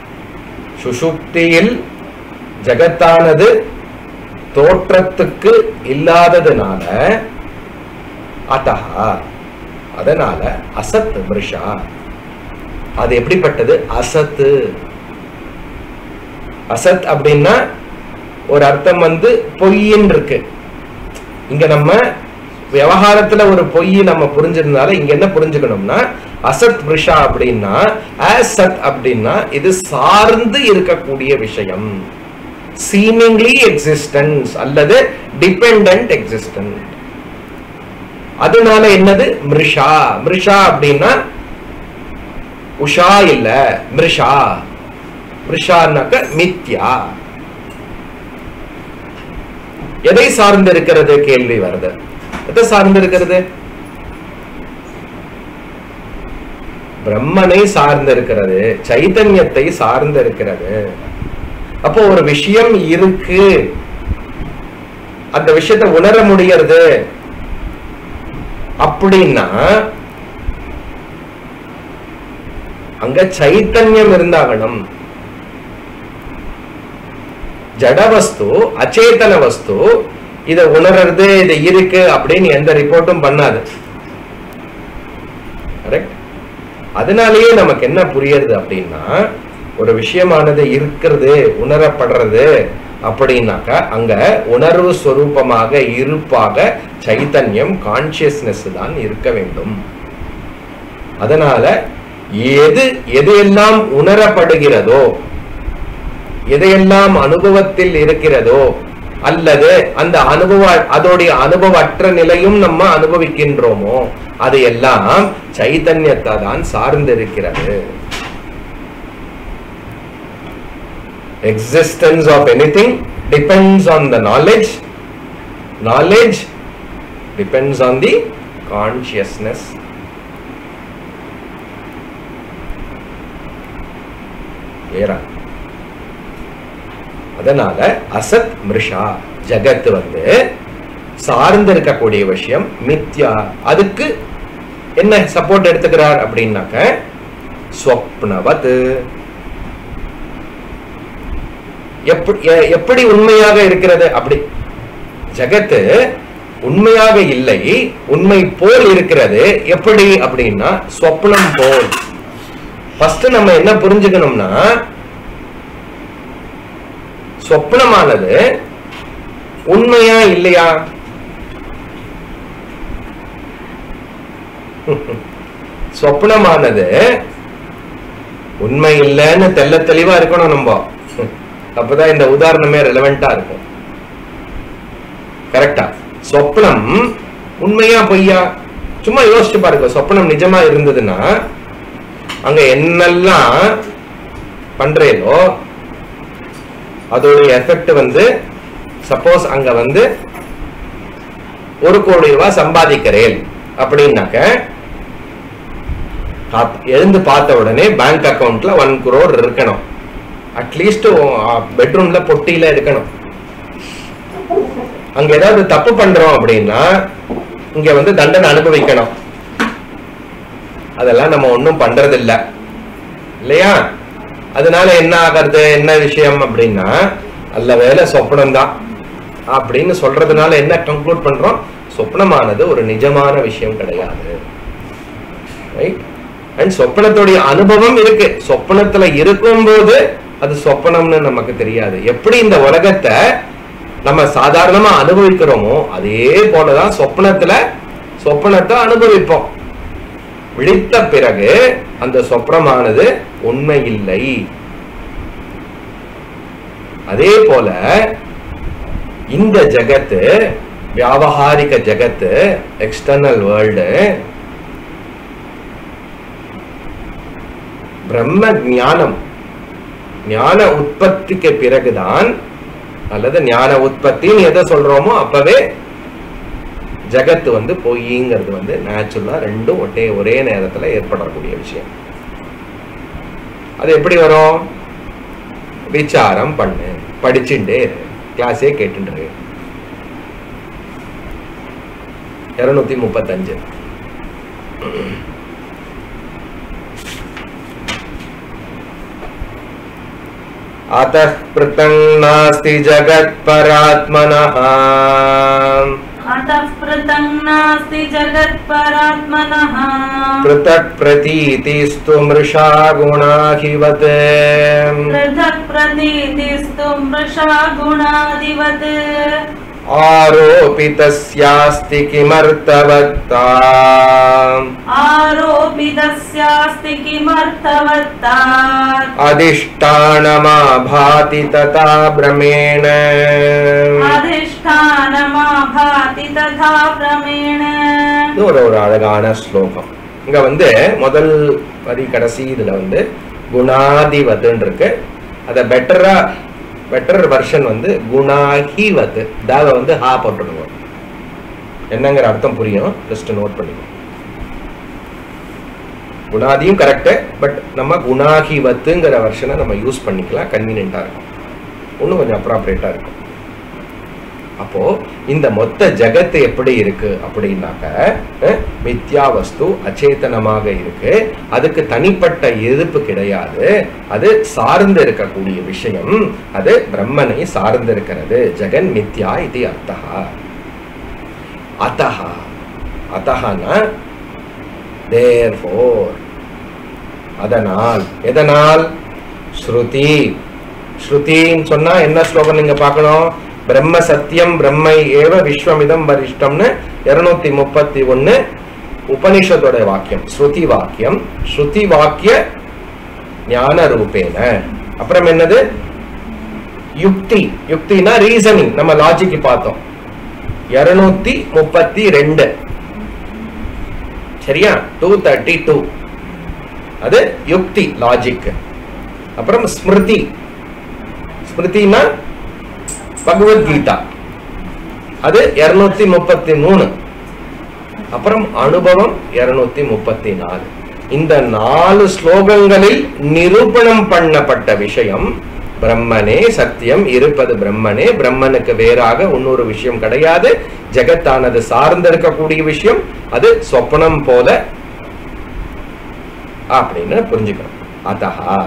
சுஷுப்தியில் ஜெகத்தானது தோற்றத்துக்கு இல்லாததுனால அத்தஹா அதனால அசத் மிருஷா அது எப்படிப்பட்டது அசத்து அசத் அப்படின்னா ஒரு அர்த்தம் வந்து பொய்ன்னு இருக்கு இங்க நம்ம விவகாரத்துல ஒரு பொய் நம்ம புரிஞ்சிருந்தால இங்க என்ன புரிஞ்சுக்கணும்னா அசத் மிருஷா அப்படின்னா அசத் அப்படின்னா இது சார்ந்து இருக்கக்கூடிய விஷயம் சீமிங்லி எக்ஸிஸ்டன்ஸ் அல்லது டிபெண்ட் எக்ஸிஸ்டன்ட் அதனால என்னது மிருஷா மிருஷா அப்படின்னா உஷா இல்ல மிருஷா மிருஷான்னாக்க மித்யா எதை சார்ந்து இருக்கிறது கேள்வி வருது எதை சார்ந்து இருக்கிறது பிரம்மனை சார்ந்து இருக்கிறது சைத்தன்யத்தை சார்ந்து இருக்கிறது அப்போ ஒரு விஷயம் இருக்கு அந்த விஷயத்தை உணர முடியறது அப்படின்னா அங்க சைத்தன்யம் இருந்தாகணும் ஜட வஸ்து அச்சேதன வஸ்து இத உணர்றது இது இருக்கு அப்படின்னு எந்த ரிப்போர்ட்டும் பண்ணாது கரெக்ட் அதனாலேயே நமக்கு என்ன புரியுது அப்படின்னா ஒரு விஷயமானது இருக்கிறது உணரப்படுறது அப்படின்னாக்கா அங்க உணர்வு ஸ்வரூபமாக இருப்பாக சைத்தன்யம் கான்சியஸ்னஸ் தான் இருக்க வேண்டும் அதனால எது எதையெல்லாம் உணரப்படுகிறதோ எதையெல்லாம் அனுபவத்தில் இருக்கிறதோ அல்லது அந்த அனுபவ அதோடைய அனுபவற்ற நிலையும் நம்ம அனுபவிக்கின்றோமோ அது எல்லாம் சைத்தன்யத்தை தான் சார்ந்திருக்கிறது existence of anything depends on the knowledge knowledge depends on the consciousness ஏரா அதனால அசத் மிருஷா ஜகத் வந்து சார்ந்து இருக்கக்கூடிய விஷயம் மித்யா அதுக்கு என்ன சப்போர்ட் எடுத்துக்கிறார் அப்படின்னாக்க ஸ்வப்னவத் எப்படி எ- எப்படி உண்மையாக இருக்கிறது அப்படி ஜகத்து உண்மையாக இல்லை உண்மை போல் இருக்கிறது எப்படி அப்படின்னா சொப்னம் போல் ஃபர்ஸ்ட் நம்ம என்ன புரிஞ்சுக்கணும்னா சொப்னமானது உண்மையா இல்லையா சொப்னமானது உண்மை இல்லைன்னு தெள்ள தெளிவா இருக்கணும் நம்ம அப்பதான் இந்த உதாரணமே ரெலவெண்டா இருக்கும் கரெக்டா சொப்னம் உண்மையா பொய்யா சும்மா யோசிச்சு பாருங்க சொப்னம் நிஜமா இருந்ததுன்னா அங்க என்னெல்லாம் பண்றேனோ அதோடைய எஃபெக்ட் வந்து சப்போஸ் அங்க வந்து ஒரு கோடி ரூபாய் சம்பாதிக்கிறேன் அப்படின்னாக்க காத்- எழுந்து பார்த்த உடனே பேங்க் அக்கவுண்ட்ல ஒன் குரோர் இருக்கணும் அட்லீஸ்ட் பெட்ரூம்ல பொட்டியில இருக்கணும் அங்க ஏதாவது தப்பு பண்றோம் அப்படின்னா இங்க வந்து தண்டனை அனுபவிக்கணும் அதெல்லாம் நம்ம ஒண்ணும் பண்றது இல்ல இல்லையா அதனால என்ன ஆகிறது என்ன விஷயம் அப்படின்னா அல்ல வேலை சொப்னம் தான் அப்படின்னு சொல்றதுனால என்ன கன்க்ளூட் பண்றோம் சொப்னமானது ஒரு நிஜமான விஷயம் கிடையாது ரைட் அண்ட் சொப்பனத்துடைய அனுபவம் இருக்கு சொப்பனத்துல இருக்கும்போது அது சொப்பனம்னு நமக்கு தெரியாது எப்படி இந்த உலகத்தை நம்ம சாதாரணமா அனுபவிக்கிறோமோ அதே போலதான் சொப்பனத்துல சொப்பனத்தை அனுபவிப்போம் விழித்த பிறகு அந்த சொப்னமானது உண்மை இல்லை அதே போல இந்த ஜகத்து வியாவகாரிக ஜகத்து எக்ஸ்டர்னல் வேர்ல்டு பிரம்ம ஞானம் ஞான உற்பத்திக்கு பிறகுதான் அல்லது ஞான உற்பத்தின்னு எதை சொல்றோமோ அப்பவே ஜகத்து வந்து பொய்ங்கிறது வந்து நேச்சுரலா ரெண்டும் ஒட்டே ஒரே நேரத்துல ஏற்படக்கூடிய விஷயம் அது எப்படி வரும் விசாரம் பண்ணு படிச்சுட்டே இரு. கிளாஸே கேட்டுட்டு இரு. இருநூத்தி முப்பத்தஞ்சு अतः पृथङ् नास्ति जगत्परात्मनः अतः पृथङ् नास्ति जगत्परात्मनः पृथक् प्रतीतिस्तु मृषा गुणाहिवत् पृथक् प्रतीतिस्तु मृषा गुणादिवत् आरोपितस्यास्ति किमर्थवत्ता आरोपितस्यास्ति किमर्थवत्तात् अधिष्ठानमा भाति तथा भ्रमेण अधिष्ठानमा भाति तथा भ्रमेण இது ஒரு ஒரு அழகான ஸ்லோகம் இங்க வந்து முதல் வரி கடைசி இதுல வந்து குணாதிவதுன்னு இருக்கு அத பெட்டரா பெட்டர் வெர்ஷன் வந்து குணாஹிவது தாவ வந்து ஹா போட்டுடுவோம் என்னங்கிற அர்த்தம் புரியும் ஜஸ்ட் நோட் பண்ணிக்கோ குணாதியும் கரெக்ட் பட் நம்ம குணாஹிவத்துங்கிற வெர்ஷனை நம்ம யூஸ் பண்ணிக்கலாம் கன்வீனியன்ட்டா இருக்கும் இன்னும் கொஞ்சம் அப்ராப்ரேட்டா இருக்கும் அப்போ இந்த மொத்த ஜகத்து எப்படி இருக்கு அப்படின்னாக்க அஹ், மித்யா வஸ்து அச்சேதனமாக இருக்கு அதுக்கு தனிப்பட்ட எதிர்ப்பு கிடையாது அது சார்ந்து இருக்கக்கூடிய விஷயம் அது பிரம்மனை சார்ந்து இருக்கிறது ஜெகன் மித்யா இது அர்த்தா அத்தஹா அத்தஹானா தேர்ஃபோர் அதனால் எதனால் ஸ்ருதி ஸ்ருதின்னு சொன்னா என்ன ஸ்லோகம் நீங்க பார்க்கணும் பிரம்ம சத்தியம் பிரம்மை ஏவ விஸ்வமிதம் வரிஷ்டம்னு இருநூத்தி முப்பத்தி ஒண்ணு உபனிஷத்தோட வாக்கியம் ஸ்ருதி வாக்கியம் ஸ்ருதி வாக்கிய ஞான ரூபேன அப்புறம் என்னது யுக்தி யுக்தினா ரீசனிங் நம்ம லாஜிக் பார்த்தோம் இருநூத்தி முப்பத்தி ரெண்டு சரியா டூ தேர்ட்டி டூ அது யுக்தி லாஜிக் அப்புறம் ஸ்மிருதி ஸ்மிருதினா பகவத்கீதா அது இருநூத்தி முப்பத்தி மூணு அப்புறம் அனுபவம் இருநூத்தி முப்பத்தி நாலு இந்த நாலு ஸ்லோகங்களில் நிரூபணம் பண்ணப்பட்ட விஷயம் பிரம்மனே சத்தியம் இருப்பது பிரம்மனே பிரம்மனுக்கு வேறாக இன்னொரு விஷயம் கிடையாது ஜெகத்தானது சார்ந்து இருக்கக்கூடிய விஷயம் அது சொப்பனம் போல அப்படின்னு புரிஞ்சுக்கணும் அத்தஹா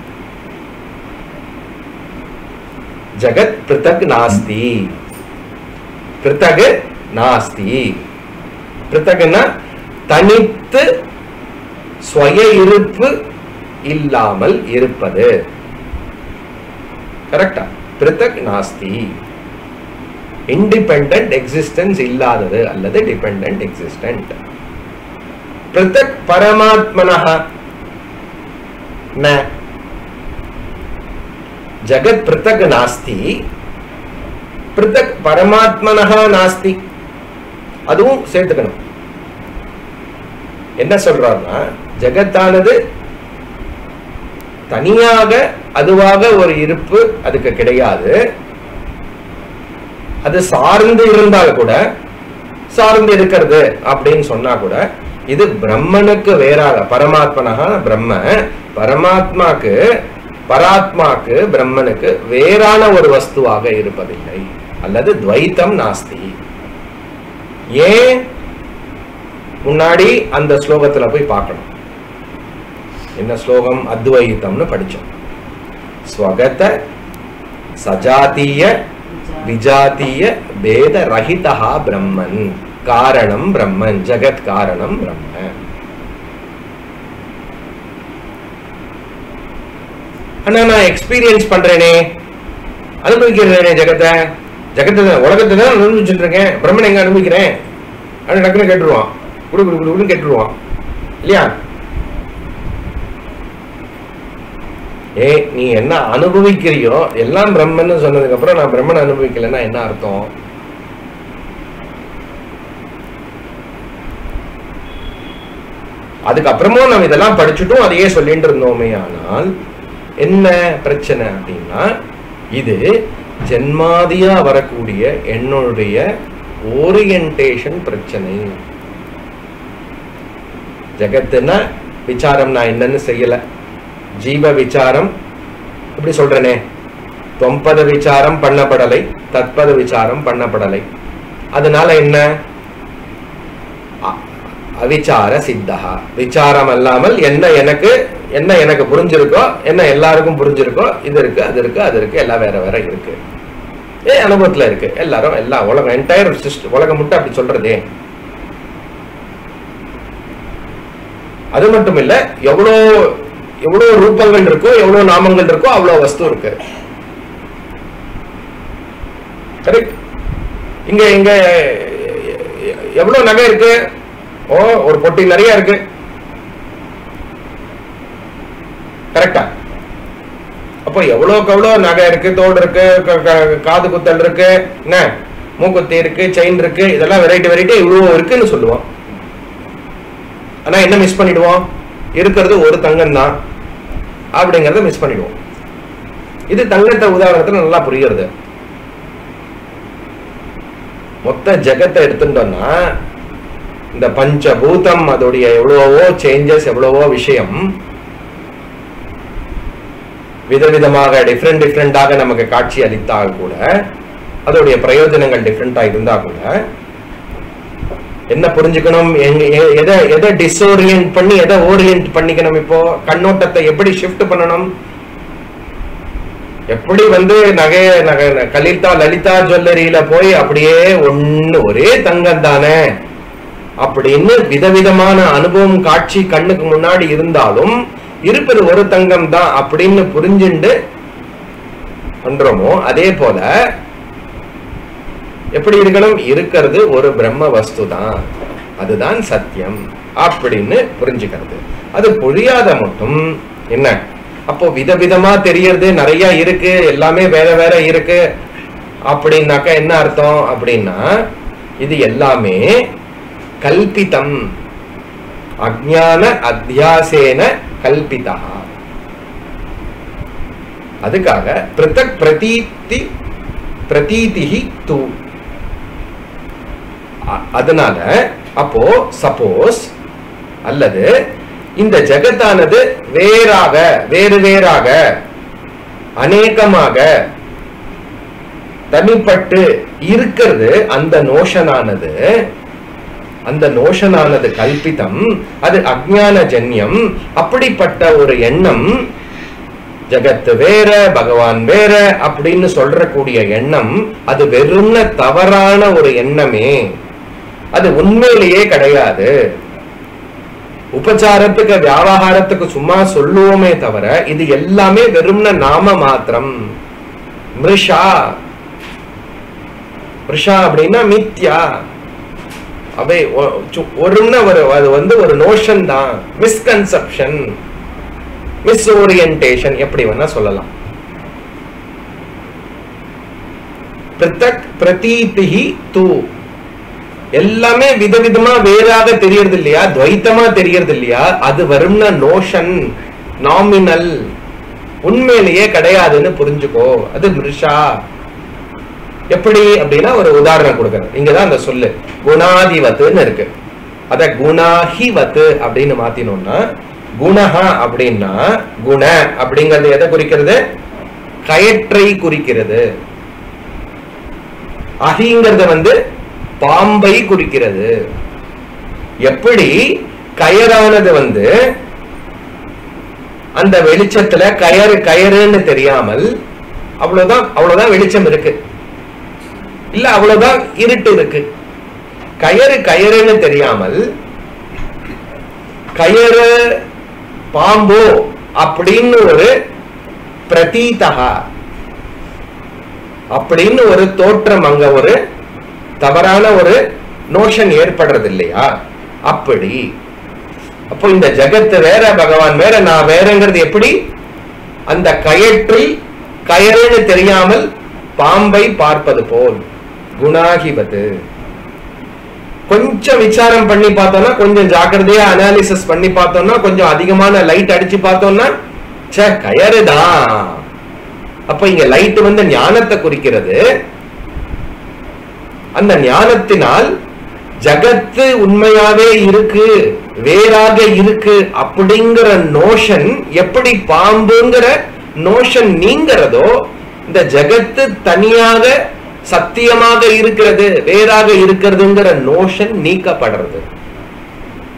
ஜகத் பிருத்தக் நாஸ்தி பிருத்தக் நாஸ்தி பிருத்தக்னா தனித்து ஸ்வய இருப்பு இல்லாமல் இருப்பது கரெக்டா பிருத்தக் நாஸ்தி இண்டிபெண்டன்ட் எக்ஸிஸ்டன்ஸ் இல்லாதது அல்லது டிபெண்டன்ட் எக்ஸிஸ்டன்ட் பிருத்தக் பரமாத்மனः न ஜகத் பிருத்தக் நாஸ்தி பிருத்தக் பரமாத்மனः நாஸ்தி அதுவும் சேர்த்துக்கணும் என்ன சொல்றாருன்னா ஜகத்தானது தனியாக அதுவாக ஒரு இருப்பு அதுக்கு கிடையாது அது சார்ந்து இருந்தால் கூட சார்ந்து இருக்கிறது அப்படின்னு சொன்னா கூட இது பிரம்மனுக்கு வேறாக பரமாத்மனகா பிரம்ம பரமாத்மாக்கு பராத்மாக்கு பிரம்மனுக்கு வேறான ஒரு வஸ்துவாக இருப்பதில்லை அல்லது துவைத்தம் நாஸ்தி ஏன் முன்னாடி அந்த ஸ்லோகத்துல போய் பார்க்கணும் என்ன ஸ்லோகம் அத்வைத்தம்னு படிச்சோம் ஸ்வகத சஜாத்திய விஜாத்திய பேத ரஹிதா பிரம்மன் காரணம் பிரம்மன் ஜெகத் காரணம் பிரம்ம ஆனா நான் எக்ஸ்பீரியன்ஸ் பண்றேனே அனுபவிக்கிறேனே ஜெகத்தை ஜெகத்தை தான், உலகத்தை தான் அனுபவிச்சுட்டு இருக்கேன் பிரம்மன் எங்க அனுபவிக்கிறேன் அப்படின்னு டக்குன்னு கேட்டுருவான் குடு குடு குடு குடுன்னு கேட்டுருவான் இல்லையா ஏ நீ என்ன அனுபவிக்கிறியோ எல்லாம் பிரம்மன்னு சொன்னதுக்கு அப்புறம் நான் பிரம்மன் அனுபவிக்கலைன்னா என்ன அர்த்தம் அதுக்கப்புறமும் நம்ம இதெல்லாம் படிச்சுட்டும் அதையே சொல்லிட்டு இருந்தோமே ஆனால் என்ன பிரச்சனை அப்படின்னா இது ஜென்மாதியா வரக்கூடிய என்னுடைய ஓரியன்டேஷன் பிரச்சனை ஜெகத்துனா விசாரம் நான் என்னன்னு செய்யல ஜீவ விசாரம் இப்படி சொல்றேனே தொம்பத விசாரம் பண்ணப்படலை தத்பத விசாரம் பண்ணப்படலை அதனால என்ன அ- அவிச்சார சித்தா விசாரம் அல்லாமல் என்ன எனக்கு என்ன எனக்கு புரிஞ்சிருக்கோ என்ன எல்லாருக்கும் புரிஞ்சிருக்கோ இது இருக்கு அது இருக்கு அது இருக்கு எல்லாம் வேற வேற இருக்கு ஏ அனுபவத்துல இருக்கு எல்லாரும் எல்லா உலகம் என்டையர் சிஸ்டம் உலகம் மட்டும் அப்படி சொல்றதே அது மட்டும் இல்ல எவ்வளோ எவ்வளோ ரூபங்கள் இருக்கோ எவ்வளோ நாமங்கள் இருக்கோ அவ்வளோ வஸ்து இருக்கு கரெக்ட் இங்க இங்க எவ்வளவு நகை இருக்கு ஓ ஒரு பொட்டி நிறைய இருக்கு கரெக்டா அப்போ எவ்வளவுக்கு எவ்வளவு நகை இருக்கு தோடு இருக்கு க- க- காது குத்தல் இருக்கு என்ன மூக்குத்தி இருக்கு செயின் இருக்கு இதெல்லாம் வெரைட்டி வெரைட்டி இவ்வளவு இருக்குன்னு சொல்லுவோம் ஆனா என்ன மிஸ் பண்ணிடுவோம் இருக்கிறது ஒரு தங்கம் தான் அப்படிங்கறத மிஸ் பண்ணிடுவோம் இது தங்கத்தை உதாரணத்துல நல்லா புரியுறது மொத்த ஜெகத்தை எடுத்துட்டோம்னா இந்த பஞ்சபூதம் அதோடைய எவ்வளவோ சேஞ்சஸ் எவ்வளவோ விஷயம் விதவிதமாக டிஃப்ரெண்ட் டிஃப்ரெண்டாக நமக்கு காட்சி அளித்தால் கூட அதோடைய பிரயோஜனங்கள் டிஃப்ரெண்டா இருந்தா கூட என்ன புரிஞ்சுக்கணும் எங்க- எ- எதை எதை டிஸ்ஓரியன்ட் பண்ணி எதை ஓரியன்ட் பண்ணிக்கணும் இப்போ கண்ணோட்டத்தை எப்படி ஷிஃப்ட் பண்ணணும் எப்படி வந்து நகை நகை கலிதா லலிதா ஜுவல்லரியில போய் அப்படியே ஒண்ணு ஒரே தங்கம் தானே அப்படின்னு விதவிதமான அனுபவம் காட்சி கண்ணுக்கு முன்னாடி இருந்தாலும் இருப்பது ஒரு தங்கம் தான் அப்படின்னு புரிஞ்சுண்டு பண்றோமோ அதே போல எப்படி இருக்கணும் இருக்கிறது ஒரு பிரம்ம வஸ்து தான் அதுதான் சத்தியம் அப்படின்னு புரிஞ்சுக்கிறது அது புரியாத மட்டும் என்ன அப்போ விதவிதமா தெரியறது நிறைய இருக்கு எல்லாமே வேற வேற இருக்கு அப்படின்னாக்கா என்ன அர்த்தம் அப்படின்னா இது எல்லாமே கல்பிதம் அஜ்ஞான அத்தியாசேன கல்பிதா அதுக்காக பிருத்தக் பிரதீதி பிரதீதிஹி தூ அ- அதனால அப்போ சப்போஸ் அல்லது இந்த ஜெகத்தானது வேறாக வேறு வேறாக அநேகமாக தனிப்பட்டு இருக்கிறது அந்த நோஷனானது அந்த நோஷனானது கல்பிதம் அது அஜ்ஞான ஜன்யம் அப்படிப்பட்ட ஒரு எண்ணம் ஜகத்து வேற பகவான் வேற அப்படின்னு சொல்றக்கூடிய எண்ணம் அது வெறும் தவறான ஒரு எண்ணமே அது உண்மையிலேயே கிடையாது உபச்சாரத்துக்கு வியாபாரத்துக்கு சும்மா சொல்லுவோமே தவிர இது எல்லாமே வெறும்ன நாம மாத்திரம் மிருஷா மிருஷா அப்படின்னா மித்யா அவை ஒ- சு- ஒருன்னு ஒரு அது வந்து ஒரு நோஷன் தான் மிஸ்கன்செப்ஷன் மிஸ் ஓரியன்டேஷன் எப்படி வேணா சொல்லலாம் பிருத்தக் பிரதீதிஹி தூ எல்லாமே விதவிதமா வேறாக தெரியறது இல்லையா துவைத்தமா தெரியறது இல்லையா அது வரும்னா நோஷன் நாமினல் உண்மையிலேயே கிடையாதுன்னு புரிஞ்சுக்கோ அது மிருஷா எப்படி அப்படின்னா ஒரு உதாரணம் கொடுக்கறேன் இங்கதான் அந்த சொல்லு குணாதிவத்துன்னு இருக்கு அத குணாஹிவத்து அப்படின்னு மாத்தினோம்னா குணஹா அப்படின்னா குண அப்படிங்கிறது எதை குறிக்கிறது கயற்றை குறிக்கிறது அஹிங்கிறது வந்து பாம்பை குறிக்கிறது எப்படி கயரானது வந்து அந்த வெளிச்சத்துல கயறு கயறுன்னு தெரியாமல் அவ்வளவுதான் அவ்வளவுதான் வெளிச்சம் இருக்கு இல்ல அவ்வளவுதான் இருட்டு இருக்கு கயறு கயறுன்னு தெரியாமல் கயறு பாம்போ அப்படின்னு ஒரு பிரதீதகா அப்படின்னு ஒரு தோற்றம் அங்க ஒரு தவறான ஒரு நோஷன் ஏற்படுறது இல்லையா அப்படி அப்போ இந்த ஜகத்து வேற பகவான் வேற நான் வேறங்கிறது எப்படி அந்த கயற்றில் கயறுன்னு தெரியாமல் பாம்பை பார்ப்பது போல் குணாகிவது கொஞ்சம் விசாரம் பண்ணி பார்த்தோம்னா கொஞ்சம் ஜாக்கிரதையா அனாலிசிஸ் பண்ணி பார்த்தோம்னா கொஞ்சம் அதிகமான லைட் அடிச்சு பார்த்தோம்னா ச்சே கயறுதான் அப்ப இங்க லைட் வந்து ஞானத்தை குறிக்கிறது அந்த ஞானத்தினால் ஜகத்து உண்மையாவே இருக்கு வேறாக இருக்கு அப்படிங்கிற நோஷன் எப்படி பாம்புங்கிற நோஷன் நீங்கிறதோ இந்த ஜகத்து தனியாக சத்தியமாக இருக்கிறது வேறாக இருக்கிறதுங்கிற நோஷன் நீக்கப்படுறது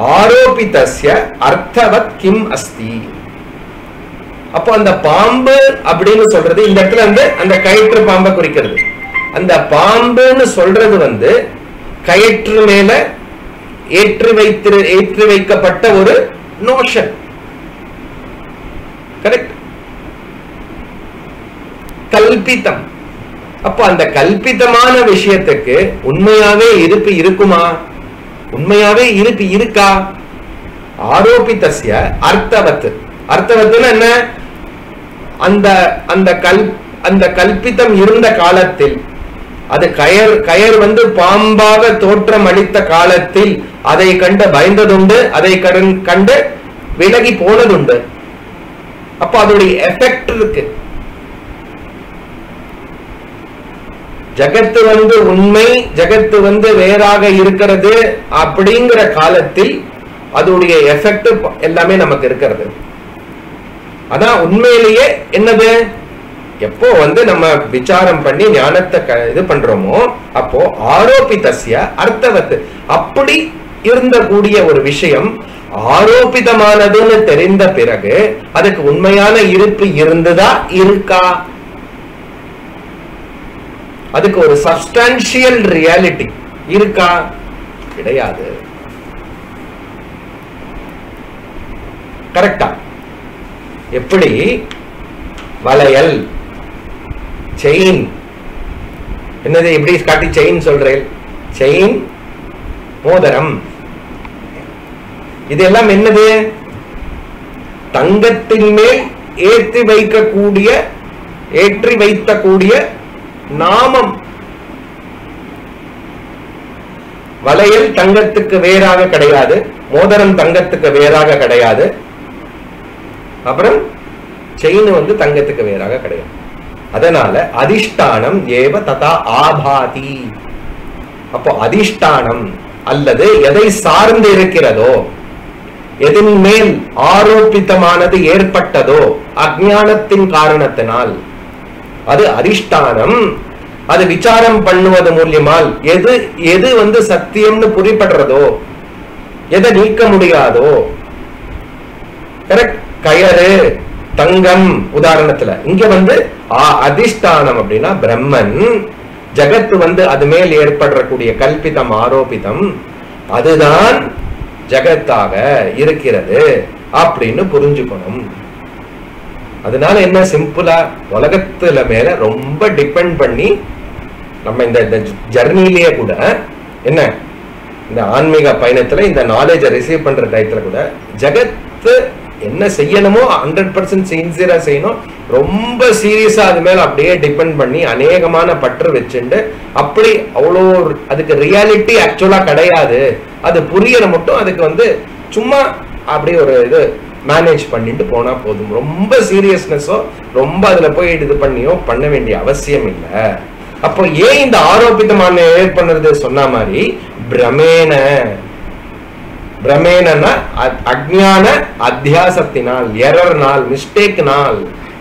ஆரோபிதஸ்ய அர்த்தவத் கிம் அஸ்தி அப்போ அந்த பாம்பு அப்படின்னு சொல்றது இந்த இடத்துல வந்து அந்த கயிற்று பாம்பை குறிக்கிறது அந்த பாம்புன்னு சொல்றது வந்து கயிற்று மேல ஏற்றி வைத்து ஏற்றி வைக்கப்பட்ட ஒரு நோஷன் கரெக்ட் கல்பித்தம் அப்போ அந்த கல்பித்தமான விஷயத்துக்கு உண்மையாவே இருப்பு இருக்குமா உண்மையாவே இருப்பு இருக்கா ஆரோபித்தஸ்ய அர்த்தவத் அர்த்தவத்துன்னு என்ன அந்த அந்த கல் அந்த கல்பித்தம் இருந்த காலத்தில் அது கயர் கயர் வந்து பாம்பாக தோற்றம் அளித்த காலத்தில் அதை கண்டு பயந்ததுண்டு அதை கடன்- கண்டு விலகி போனதுண்டு அப்ப அதோடைய எஃபெக்ட் இருக்கு ஜகத்து வந்து உண்மை ஜகத்து வந்து வேறாக இருக்கிறது அப்படிங்கிற காலத்தில் அதோடைய எஃபெக்ட் எல்லாமே நமக்கு இருக்கிறது அதான் உண்மையிலேயே என்னது எப்போ வந்து நம்ம விசாரம் பண்ணி ஞானத்தை க- இது பண்றோமோ அப்போ ஆரோபிதஸ்ய அர்த்தவத்து அப்படி இருந்த கூடிய ஒரு விஷயம் ஆரோபிதமானதுன்னு தெரிந்த பிறகு அதுக்கு உண்மையான இருப்பு இருந்ததா இருக்கா அதுக்கு ஒரு சப்ஸ்டான்சியல் ரியாலிட்டி இருக்கா கிடையாது கரெக்டா எப்படி வளையல் செயின் என்னது எப்படி காட்டி செயின் சொல்றேன் செயின் மோதிரம் இதெல்லாம் என்னது தங்கத்தின் மேல் ஏற்றி வைக்கக்கூடிய ஏற்றி வைத்தக்கூடிய நாமம் வளையல் தங்கத்துக்கு வேறாக கிடையாது மோதிரம் தங்கத்துக்கு வேறாக கிடையாது அப்புறம் செயின் வந்து தங்கத்துக்கு வேறாக கிடையாது அதனால அதிஷ்டானம் ஏவ ததா ஆபாதி அப்போ அதிஷ்டானம் அல்லது எதை சார்ந்து இருக்கிறதோ எதின் மேல் ஆரோபித்தமானது ஏற்பட்டதோ அஜ்ஞானத்தின் காரணத்தினால் அது அதிஷ்டானம் அது விசாரம் பண்ணுவது மூலியமால் எது எது வந்து சத்தியம்னு புரிப்படுறதோ எதை நீக்க முடியாதோ கரெக்ட் கயறு தங்கம் உதாரணத்துல இங்க வந்து ஆ- அதிஷ்டானம் அப்படின்னா பிரம்மன் ஜகத்து வந்து அது மேல் ஏற்படக்கூடிய கல்பிதம் ஆரோபிதம் அதுதான் ஜகத்தாக இருக்கிறது அப்படின்னு புரிஞ்சுக்கணும் அதனால என்ன சிம்பிளா உலகத்துல மேல ரொம்ப டிபெண்ட் பண்ணி நம்ம இந்த இந்த ஜர்னிலேயே கூட என்ன இந்த ஆன்மீக பயணத்துல இந்த நாலேஜை ரிசீவ் பண்ற டயத்துல கூட ஜகத்து என்ன செய்யணுமோ ஹண்ட்ரட் பர்சன்ட் சின்சியரா செய்யணும் ரொம்ப சீரியஸா அது மேல அப்படியே டிபெண்ட் பண்ணி அநேகமான பற்று வச்சுண்டு அப்படி அவ்வளோ ஒரு- அதுக்கு ரியாலிட்டி ஆக்சுவலா கிடையாது அது புரியற மட்டும் அதுக்கு வந்து சும்மா அப்படி ஒரு இது மேனேஜ் பண்ணிட்டு போனா போதும் ரொம்ப சீரியஸ்னஸோ ரொம்ப அதுல போய் இது பண்ணியோ பண்ண வேண்டிய அவசியம் இல்லை அப்போ ஏன் இந்த ஆரோபித்தமான ஏற்படுறது சொன்ன மாதிரி பிரமேன பிரமேனனா அ- அஜ்ஞான அத்தியாசத்தினால் எரர்னால் மிஸ்டேக்னால்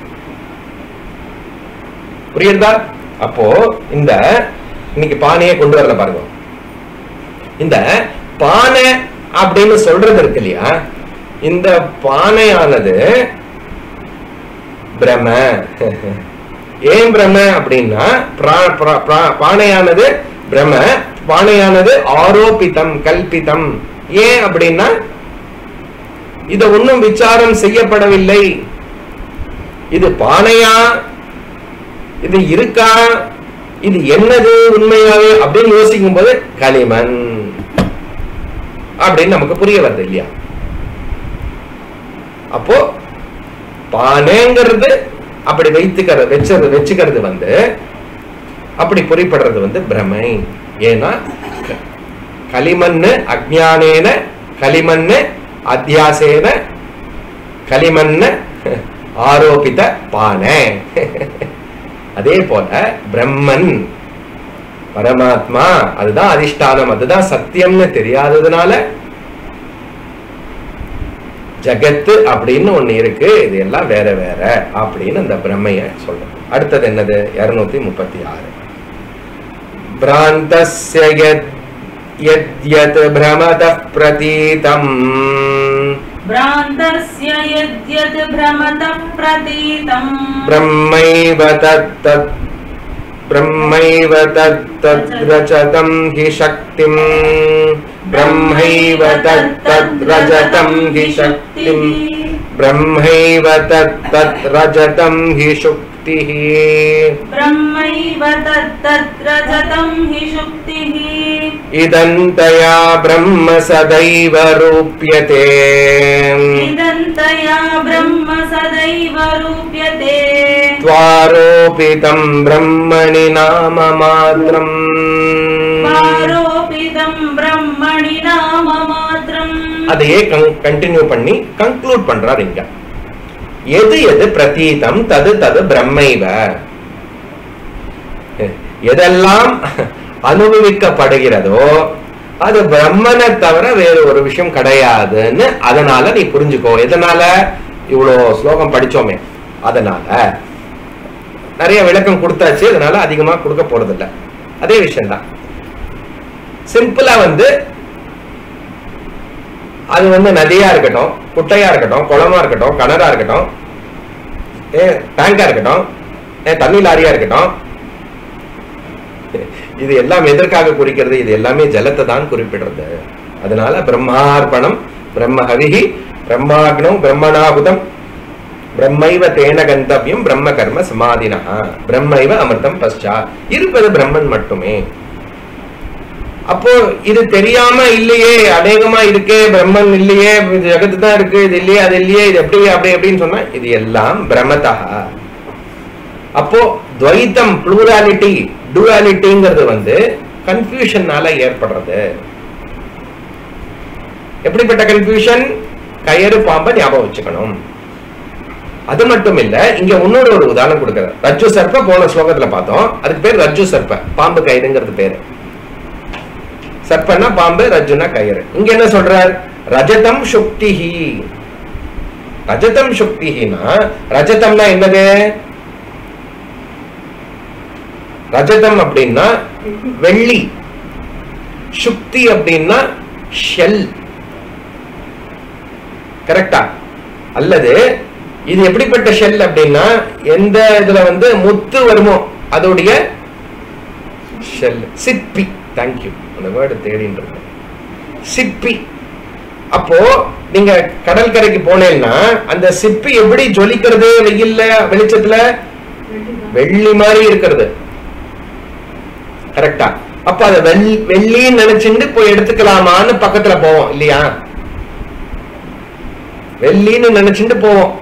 புரியுதா அப்போ இந்த இன்னைக்கு பானையை கொண்டு வரல பாருங்க இந்த பானை அப்படின்னு சொல்றது இருக்கு இல்லையா இந்த பானையானது பிரம ஏன் பிரம அப்படின்னா பிரா- பிரா- பிரா- பானையானது பிரம பானையானது ஆரோபிதம் கல்பிதம் ஏன் அப்படின்னா இத ஒன்றும் விசாரம் செய்யப்படவில்லை இது பானையா இது இருக்கா இது என்னது உண்மையாவே அப்படின்னு யோசிக்கும் போது களிமண் அப்படின்னு நமக்கு புரிய வருது இல்லையா அப்போ பானைங்கிறது அப்படி வைத்துக்கிறது வச்சது வச்சுக்கிறது வந்து அப்படி பொறிப்படுறது வந்து பிரமை ஏன்னா க- களிமண்ணு அஜ்ஞானேன களிமண்ணு அத்தியாசேன களிமண்ண ஆரோபித பானை அதே போல பிரம்மன் பரமாத்மா அதுதான் அதிஷ்டானம் அதுதான் சத்தியம்னு தெரியாததுனால ஜகத்து அப்படின்னு ஒண்ணு இருக்கு இது எல்லாம் வேற வேற அப்படின்னு அந்த பிரம்மைய சொல்றோம் அடுத்தது என்னது இருநூத்தி முப்பத்தி ஆறு பிராந்தஸ்ய யத் यद्यत् भ्रमतः प्रतीतम् भ्रान्तस्य यद्यत् भ्रमतः प्रतीतम् ब्रह्मैव तत्तत् ब्रह्मैव तत्तद्रजतं हि शक्तिम् ब्रह्मैव तत्तद्रजतं हि शक्तिम् ब्रह्मैव तत्तद्रजतं हि शुक्तिः ब्रह्मैव तत्तद्रजतं हि शुक्तिः इदन्तया ब्रह्म सदैव रूप्यते इदन्तया ब्रह्म सदैव रूप्यते त्वारोपितं ब्रह्मणि नाम मात्रम् आरोपितं ब्रह्मणि नाम मात्रम् அதையே கண்டினியூ பண்ணி கன்க்ளூட் பண்றார் இங்க எது எது பிரதீதம் தது தது பிரம்மைவ எதெல்லாம் அனுபவிக்கப்படுகிறதோ அது பிரம்மனை தவிர வேறு ஒரு விஷயம் கிடையாதுன்னு அதனால நீ புரிஞ்சுக்கோ எதனால இவ்வளோ ஸ்லோகம் படிச்சோமே அதனால நிறைய விளக்கம் கொடுத்தாச்சு அதனால அதிகமா கொடுக்க போறதில்ல அதே விஷயம்தான் சிம்பிளா வந்து அது வந்து நதியா இருக்கட்டும் குட்டையா இருக்கட்டும் குளமா இருக்கட்டும் கிணறா இருக்கட்டும் ஏ டேங்கா இருக்கட்டும் ஏ தண்ணி லாரியா இருக்கட்டும் இது எல்லாம் எதற்காக குறிக்கிறது இது எல்லாமே ஜலத்தை தான் குறிப்பிடுறது அதனால பிரம்மார்ப்பணம் பிரம்ம ஹவிஹி பிரம்மாக்னம் பிரம்மணாகுதம் பிரம்மைவ தேன கந்தவியம் பிரம்ம கர்ம சமாதினா பிரம்மைவ அமிர்தம் பశ్చா இருப்பது பிரம்மன் மட்டுமே அப்போ இது தெரியாம இல்லையே அநேகமா இருக்கே பிரம்மன் இல்லையே இது ஜகத்து தான் இருக்கு இது இல்லையே அது இல்லையே இது எப்படி அப்படி அப்படின்னு சொன்னா இது எல்லாம் பிரமதா அப்போ துவைத்தம் ப்ளூராலிட்டி டூராலிட்டிங்கிறது வந்து கன்ஃபியூஷன்னால ஏற்படுறது எப்படிப்பட்ட கன்ஃபியூஷன் கயறு பாம்பை ஞாபகம் வச்சுக்கணும் அது மட்டும் இல்ல இங்க இன்னொரு ஒரு உதாரணம் கொடுக்குறாரு ரஜ்ஜு சர்ப்ப போன ஸ்லோகத்துல பார்த்தோம் அதுக்கு பேர் ரஜ்ஜு சர்ப்ப பாம்பு கயிறுங்கிறது பேரு சர்ப்பன்னா பாம்பு ரஜ்ஜுனா கயிறு இங்க என்ன சொல்றார் ரஜதம் சுக்திஹி ரஜதம் சுக்திஹினா ரஜதம்னா என்னது ரஜதம் அப்படின்னா வெள்ளி சுக்தி அப்படின்னா ஷெல் கரெக்டா அல்லது இது எப்படிப்பட்ட ஷெல் அப்படின்னா எந்த இதுல வந்து முத்து வருமோ அதோடைய ஷெல் சிப்பி தேங்க்யூ அந்த வேர்டு தேடின்னு இருக்கேன் சிப்பி அப்போ நீங்க கடற்கரைக்கு போனேன்னா அந்த சிப்பி எப்படி ஜொலிக்கிறது வெயில்ல வெளிச்சத்துல வெள்ளி மாதிரி இருக்கிறது கரெக்டா அப்ப அத வெள்ளி வெள்ளின்னு நினைச்சுட்டு போய் எடுத்துக்கலாமான்னு பக்கத்துல போவோம் இல்லையா வெள்ளின்னு நினைச்சுட்டு போவோம்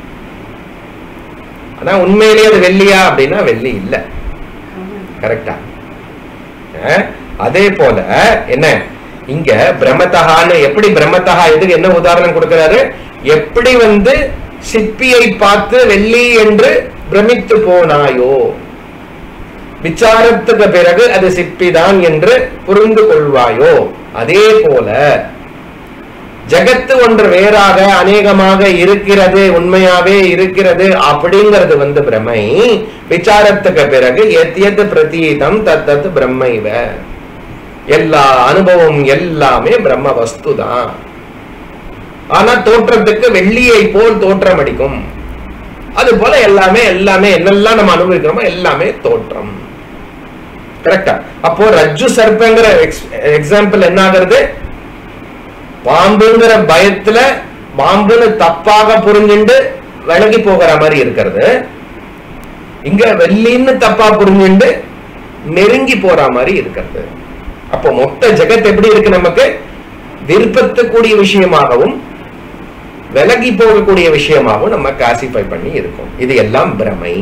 ஆனா உண்மையிலேயே அது வெள்ளியா அப்படின்னா வெள்ளி இல்ல கரெக்டா அஹ், அதே போல என்ன இங்க பிரம்மத்தகான்னு எப்படி பிரம்மத்தகா இதுக்கு என்ன உதாரணம் கொடுக்கிறாரு எப்படி வந்து சிற்பியை பார்த்து வெள்ளி என்று பிரமித்து போனாயோ விசாரத்துக்கு பிறகு அது சிற்பிதான் என்று புரிந்து கொள்வாயோ அதே போல ஜகத்து ஒன்று வேறாக அநேகமாக இருக்கிறது உண்மையாவே இருக்கிறது அப்படிங்கிறது வந்து பிரமை விசாரத்துக்கு பிறகு எத் எத் பிரதீதம் தத் தத் பிரம்மைவ எல்லா அனுபவம் எல்லாமே பிரம்ம வஸ்து தான் ஆனா தோற்றத்துக்கு வெள்ளியை போல் தோற்றம் அடிக்கும் அது போல எல்லாமே எல்லாமே என்னெல்லாம் நம்ம அனுபவிக்கிறோமோ எல்லாமே தோற்றம் கரெக்டா அப்போ ரஜ்ஜு சர்ப்பங்கிற எக்ஸாம்பிள் என்ன ஆகுறது பாம்புங்கிற பயத்துல பாம்புன்னு தப்பாக புரிஞ்சுண்டு விலகி போகிற மாதிரி இருக்கிறது இங்க வெள்ளின்னு தப்பா புரிஞ்சுண்டு நெருங்கி போற மாதிரி இருக்கிறது அப்போ மொத்த ஜெகத் எப்படி இருக்கு நமக்கு விருப்பத்துக்கூடிய விஷயமாகவும் விலகி போகக்கூடிய விஷயமாகவும் நம்ம கிளாசிஃபை பண்ணி இருக்கோம் இது எல்லாம் பிரமை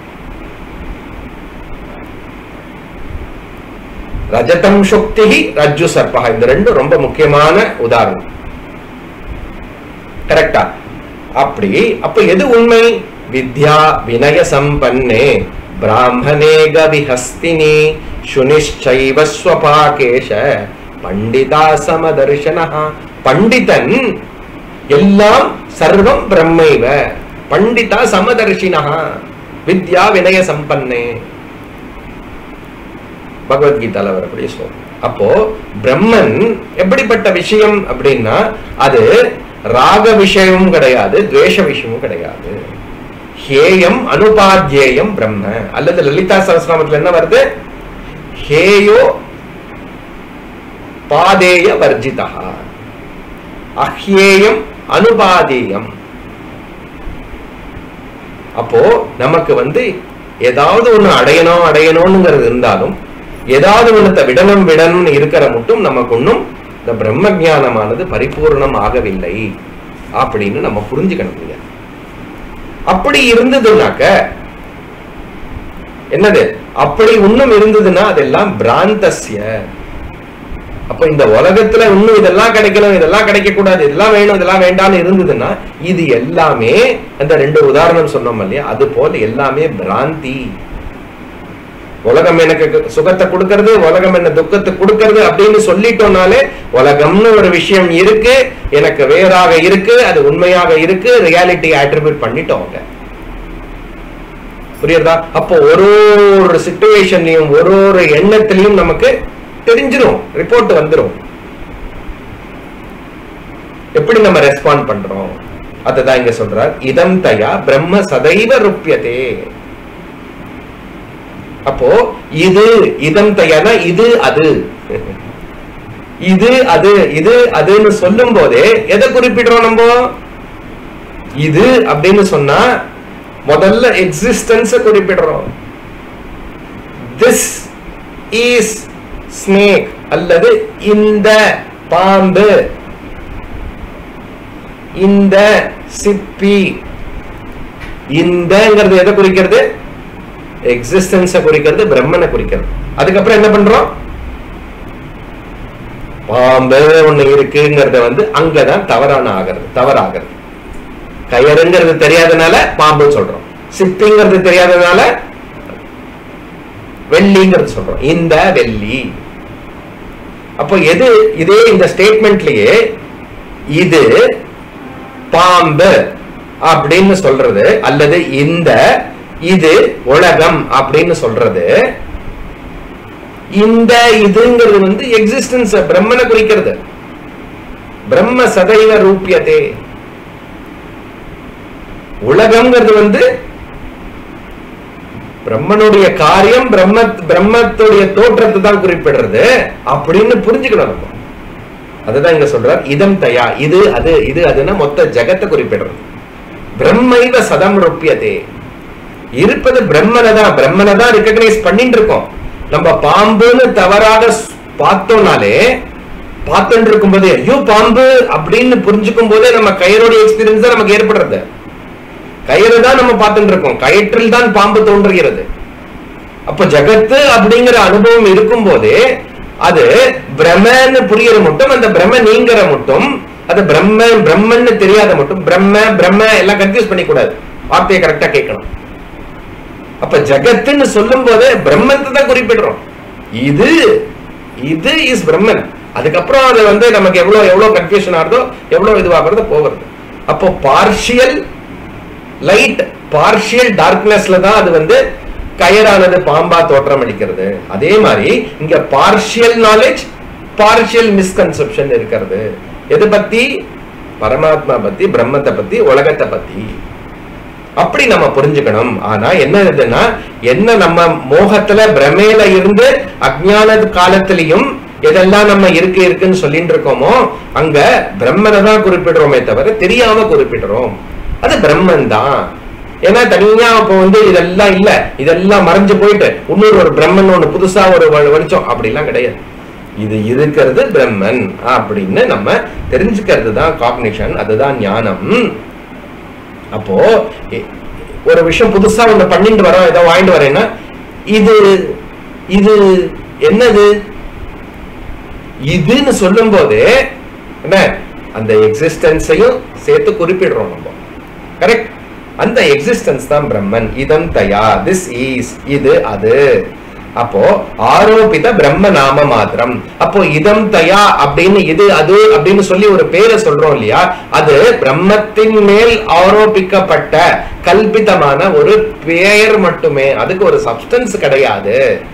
ரஜதம் சுக்தி ரஜ்ஜு சர்பா இந்த ரெண்டு ரொம்ப முக்கியமான உதாரணம் கரெக்டா அப்படி அப்ப எது உண்மை வித்யா வினய சம்பன்னே பிராமணே கவிஹஸ்தினி சுனிஷ்சைவ ஸ்வபாகேஷ பண்டிதா சமதர்ஷன பண்டிதன் எல்லாம் சர்வம் பிரம்மைவ பண்டிதா சமதர்ஷினா வித்யா வினய சம்பன்னே பகவத்கீதால வரக்கூடிய ஸ்லோகம் அப்போ பிரம்மன் எப்படிப்பட்ட விஷயம் அப்படின்னா அது ராக விஷயமும் கிடையாது துவேஷ விஷயமும் கிடையாது ஹேயம் அனுபாத்தியேயம் பிரம்ம அல்லது லலிதா சகஸ்ரநாமத்துல என்ன வருது ஹேயோ பாதேய வர்ஜிதா அஹ்யேயம் அனுபாதேயம் அப்போ நமக்கு வந்து ஏதாவது ஒண்ணு அடையணும் அடையணும்ங்கிறது இருந்தாலும் ஏதாவது ஒண்ணத்தை விடணும் விடணும்னு இருக்கிற மட்டும் நமக்கு ஒன்றும் இந்த பிரம்ம ஞானமானது பரிபூர்ணம் ஆகவில்லை அப்படின்னு நம்ம புரிஞ்சுக்கணும் இல்லையா அப்படி இருந்ததுனாக்க என்னது அப்படி இன்னும் இருந்ததுன்னா அதெல்லாம் பிராந்தஸ்ய அப்ப இந்த உலகத்துல இன்னும் இதெல்லாம் கிடைக்கணும் இதெல்லாம் கிடைக்க கூடாது இதெல்லாம் வேணும் இதெல்லாம் வேண்டாம்னு இருந்ததுன்னா இது எல்லாமே அந்த ரெண்டு உதாரணம் சொன்னோம் இல்லையா அது போல எல்லாமே பிராந்தி உலகம் எனக்கு சுகத்தை கொடுக்கறது உலகம் என்ன துக்கத்தை கொடுக்கறது அப்படின்னு சொல்லிட்டோம்னாலே உலகம்னு ஒரு விஷயம் இருக்கு எனக்கு வேறாக இருக்கு அது உண்மையாக இருக்கு ரியாலிட்டி ஆட்ரிபியூட் பண்ணிட்டோம் அவங்க புரியுறதா அப்போ ஒரு ஒரு சுச்சுவேஷன்லயும் ஒரு ஒரு எண்ணத்திலையும் நமக்கு தெரிஞ்சிரும் ரிப்போர்ட் வந்துரும் எப்படி நம்ம ரெஸ்பாண்ட் பண்றோம் அதுதான் இங்க சொல்றார் இதம் தயா பிரம்ம சதைவ ருப்பியதே அப்போ இது இதம் தயானா இது அது இது அது இது அதுன்னு சொல்லும் போதே எதை குறிப்பிடுறோம் நம்ம இது அப்படின்னு சொன்னா முதல்ல எக்ஸிஸ்டன்ஸ் குறிப்பிடுறோம் திஸ் இஸ் ஸ்னேக் அல்லது இந்த பாம்பு இந்த சிப்பி இந்தங்கிறது எதை குறிக்கிறது எக்ஸிஸ்டன்ஸ குறிக்கிறது பிரம்மனை குறிக்கிறது அதுக்கப்புறம் என்ன பண்றோம் பாம்பு ஒண்ணு இருக்குங்கிறத வந்து அங்கதான் தவறான ஆகிறது தவறாகிறது கயறுங்கிறது தெரியாதனால பாம்பு சொல்றோம் சிப்பிங்கிறது தெரியாதனால வெள்ளிங்கிறது சொல்றோம் இந்த வெள்ளி அப்போ எது இதே இந்த ஸ்டேட்மெண்ட்லயே இது பாம்பு அப்படின்னு சொல்றது அல்லது இந்த இது உலகம் அப்படின்னு சொல்றது இந்த இதுங்கிறது வந்து எக்ஸிஸ்டன்ஸ் பிரம்மனை குறிக்கிறது பிரம்ம சதைவ ரூபியதே உலகம்ங்கிறது வந்து பிரம்மனுடைய காரியம் பிரம்ம பிரம்மத்துடைய தோற்றத்தை தான் குறிப்பிடுறது அப்படின்னு புரிஞ்சுக்கணும் நம்ம அதுதான் இங்க சொல்றார் இதம் தயா இது அது இது அதுன்னா மொத்த ஜெகத்தை குறிப்பிடுறது பிரம்மைவ சதம் ருப்பியதே இருப்பது பிரம்மனை தான் பிரம்மனை தான் ரெக்கக்னைஸ் பண்ணிட்டு இருக்கோம் நம்ம பாம்புன்னு தவறாக ஸ்- பார்த்தோம்னாலே பார்த்துட்டு இருக்கும்போதே ஐயோ பாம்பு அப்படின்னு புரிஞ்சுக்கும் போதே நம்ம கயிறுடைய எக்ஸ்பீரியன்ஸ் தான் நமக்கு ஏற்படுறது கயிறு தான் நம்ம பார்த்துட்டு இருக்கோம் கயிற்றில் தான் பாம்பு தோன்றுகிறது அப்ப ஜகத்து அப்படிங்கிற அனுபவம் இருக்கும் போதே அது பிரம்மன்னு புரியற மட்டும் அந்த பிரம்ம நீங்கிற மட்டும் அது பிரம்ம பிரம்மன்னு தெரியாத மட்டும் பிரம்ம பிரம்ம எல்லாம் கன்ஃபியூஸ் பண்ணி கூடாது வார்த்தையை கரெக்டா கேட்கணும் அப்ப ஜகத்துன்னு சொல்லும் போதே பிரம்மத்தை தான் குறிப்பிடுறோம் இது இது இஸ் பிரம்மன் அதுக்கப்புறம் அது வந்து நமக்கு எவ்வளவு எவ்வளவு கன்ஃபியூஷன் ஆகுதோ எவ்வளவு இதுவாகிறதோ போகிறது அப்போ பார்ஷியல் லைட் பார்ஷியல் டார்க்னஸ்ல தான் அது வந்து கயரானது பாம்பா தோற்றம் அளிக்கிறது அதே மாதிரி இங்க பார்ஷியல் நாலேஜ் பார்ஷியல் மிஸ்கன்செப்ஷன் இருக்கிறது எது பத்தி பரமாத்மா பத்தி பிரம்மத்தை பத்தி உலகத்தை பத்தி அப்படி நம்ம புரிஞ்சுக்கணும் ஆனா என்ன இதுன்னா என்ன நம்ம மோகத்துல பிரமேல இருந்து அஜ்ஞான காலத்திலையும் எதெல்லாம் நம்ம இருக்கு இருக்குன்னு சொல்லிட்டு இருக்கோமோ அங்க பிரம்மனை தான் குறிப்பிடுறோமே தவிர தெரியாம குறிப்பிடுறோம் அது பிரம்மன் தான் ஏன்னா தனியா அப்போ வந்து இதெல்லாம் இல்ல இதெல்லாம் மறைஞ்சு போயிட்டு இன்னொரு ஒரு பிரம்மன் ஒண்ணு புதுசா ஒரு வ- வெளிச்சம் அப்படிலாம் கிடையாது இது இருக்கிறது பிரம்மன் அப்படின்னு நம்ம தெரிஞ்சுக்கிறது தான் காக்னிஷன் அதுதான் ஞானம் அப்போ எ- ஒரு விஷயம் புதுசா ஒண்ணு பண்ணிட்டு வரோம் ஏதோ வாங்கிட்டு வரேன்னா இது இது என்னது இதுன்னு சொல்லும் போது என்ன அந்த எக்ஸிஸ்டன்ஸையும் சேர்த்து குறிப்பிடுறோம் நம்ம கரெக்ட் அந்த எக்ஸிஸ்டன்ஸ் தான் பிரம்மன் இதம் தயா திஸ் இஸ் இது அது அப்போ ஆரோபித பிரம்ம நாம மாத்திரம் அப்போ இதம் தயா அப்படின்னு இது அது அப்படின்னு சொல்லி ஒரு பேரை சொல்றோம் இல்லையா அது பிரம்மத்தின் மேல் ஆரோபிக்கப்பட்ட கல்பிதமான ஒரு பெயர் மட்டுமே அதுக்கு ஒரு சப்ஸ்டன்ஸ் கிடையாது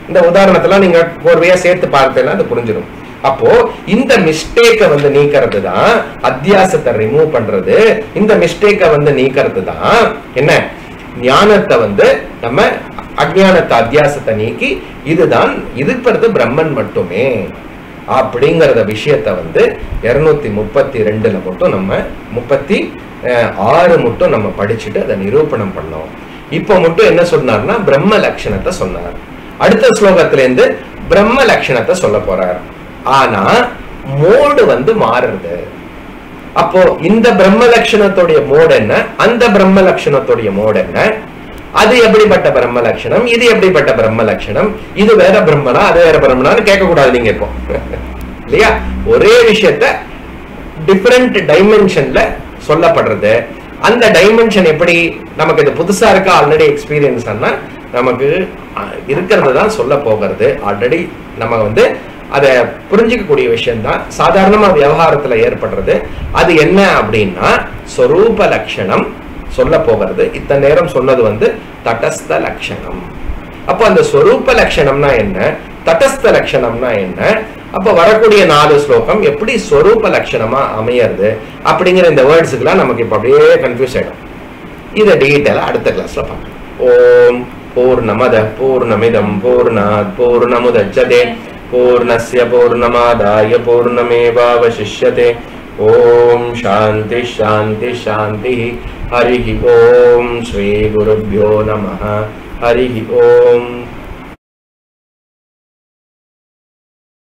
இந்த உதாரணத்துல நீங்க கோர்வையா சேர்த்து பார்த்தேன்னா அது புரிஞ்சிடும் அப்போ இந்த மிஸ்டேக்கை வந்து நீக்கிறது தான் அத்தியாசத்தை ரிமூவ் பண்றது இந்த மிஸ்டேக்கை வந்து நீக்கிறது தான் என்ன ஞானத்தை வந்து நம்ம அஜ்ஞானத்தை அத்தியாசத்தை நீக்கி இதுதான் இதுக்கிறது பிரம்மன் மட்டுமே அப்படிங்கறத விஷயத்த வந்து இருநூத்தி முப்பத்தி ரெண்டுல மட்டும் நம்ம முப்பத்தி அஹ், ஆறு மட்டும் நம்ம படிச்சுட்டு அதை நிரூபணம் பண்ணோம் இப்போ மட்டும் என்ன சொன்னார்னா பிரம்ம லட்சணத்தை சொன்னார் அடுத்த ஸ்லோகத்துல இருந்து பிரம்ம லட்சணத்தை சொல்ல போறார் ஆனா மோடு வந்து மாறுறது அப்போ இந்த பிரம்ம லட்சணத்துடைய மோடு என்ன அந்த பிரம்ம லட்சணத்துடைய மோடு என்ன அது எப்படிப்பட்ட பிரம்ம லட்சணம் இது எப்படிப்பட்ட பிரம்ம லட்சணம் இது வேற பிரம்மனா அது வேற பிரம்மனான்னு கேட்க கூடாது நீங்க இப்போ இல்லையா ஒரே விஷயத்த டிஃபரெண்ட் டைமென்ஷன்ல சொல்லப்படுறது அந்த டைமென்ஷன் எப்படி நமக்கு இது புதுசா இருக்கா ஆல்ரெடி எக்ஸ்பீரியன்ஸ் ஆனா நமக்கு அஹ், இருக்கிறது தான் சொல்ல போகிறது ஆல்ரெடி நம்ம வந்து அதை புரிஞ்சிக்கக்கூடிய விஷயம் தான் சாதாரணமா விவகாரத்துல ஏற்படுறது அது என்ன அப்படின்னா சொரூப லட்சணம் சொல்ல போகிறது இத்தனை நேரம் சொன்னது வந்து தடஸ்த லட்சணம் அப்போ அந்த சொரூப லட்சணம்னா என்ன தடஸ்த லட்சணம்னா என்ன அப்ப வரக்கூடிய நாலு ஸ்லோகம் எப்படி சொரூப லட்சணமா அமையறது அப்படிங்கிற இந்த வேர்ட்ஸுக்கெல்லாம் நமக்கு இப்ப அப்படியே கன்ஃபியூஸ் ஆயிடும் இதை டீட்டெயிலா அடுத்த கிளாஸ்ல பார்க்கலாம் ஓம் பூர்ணமத பூர்ணமிதம் பூர்ணாத் பூர்ணமுதச்சதே பூர்ணஸ்ய பூர்ணமாதாய பூர்ணமேவாவசிஷ்யதே ஓம் சாந்தி சாந்தி சாந்தி ஹரி ஓம் ஸ்ரீ குருभ्यो நமः ஹரி ஓம்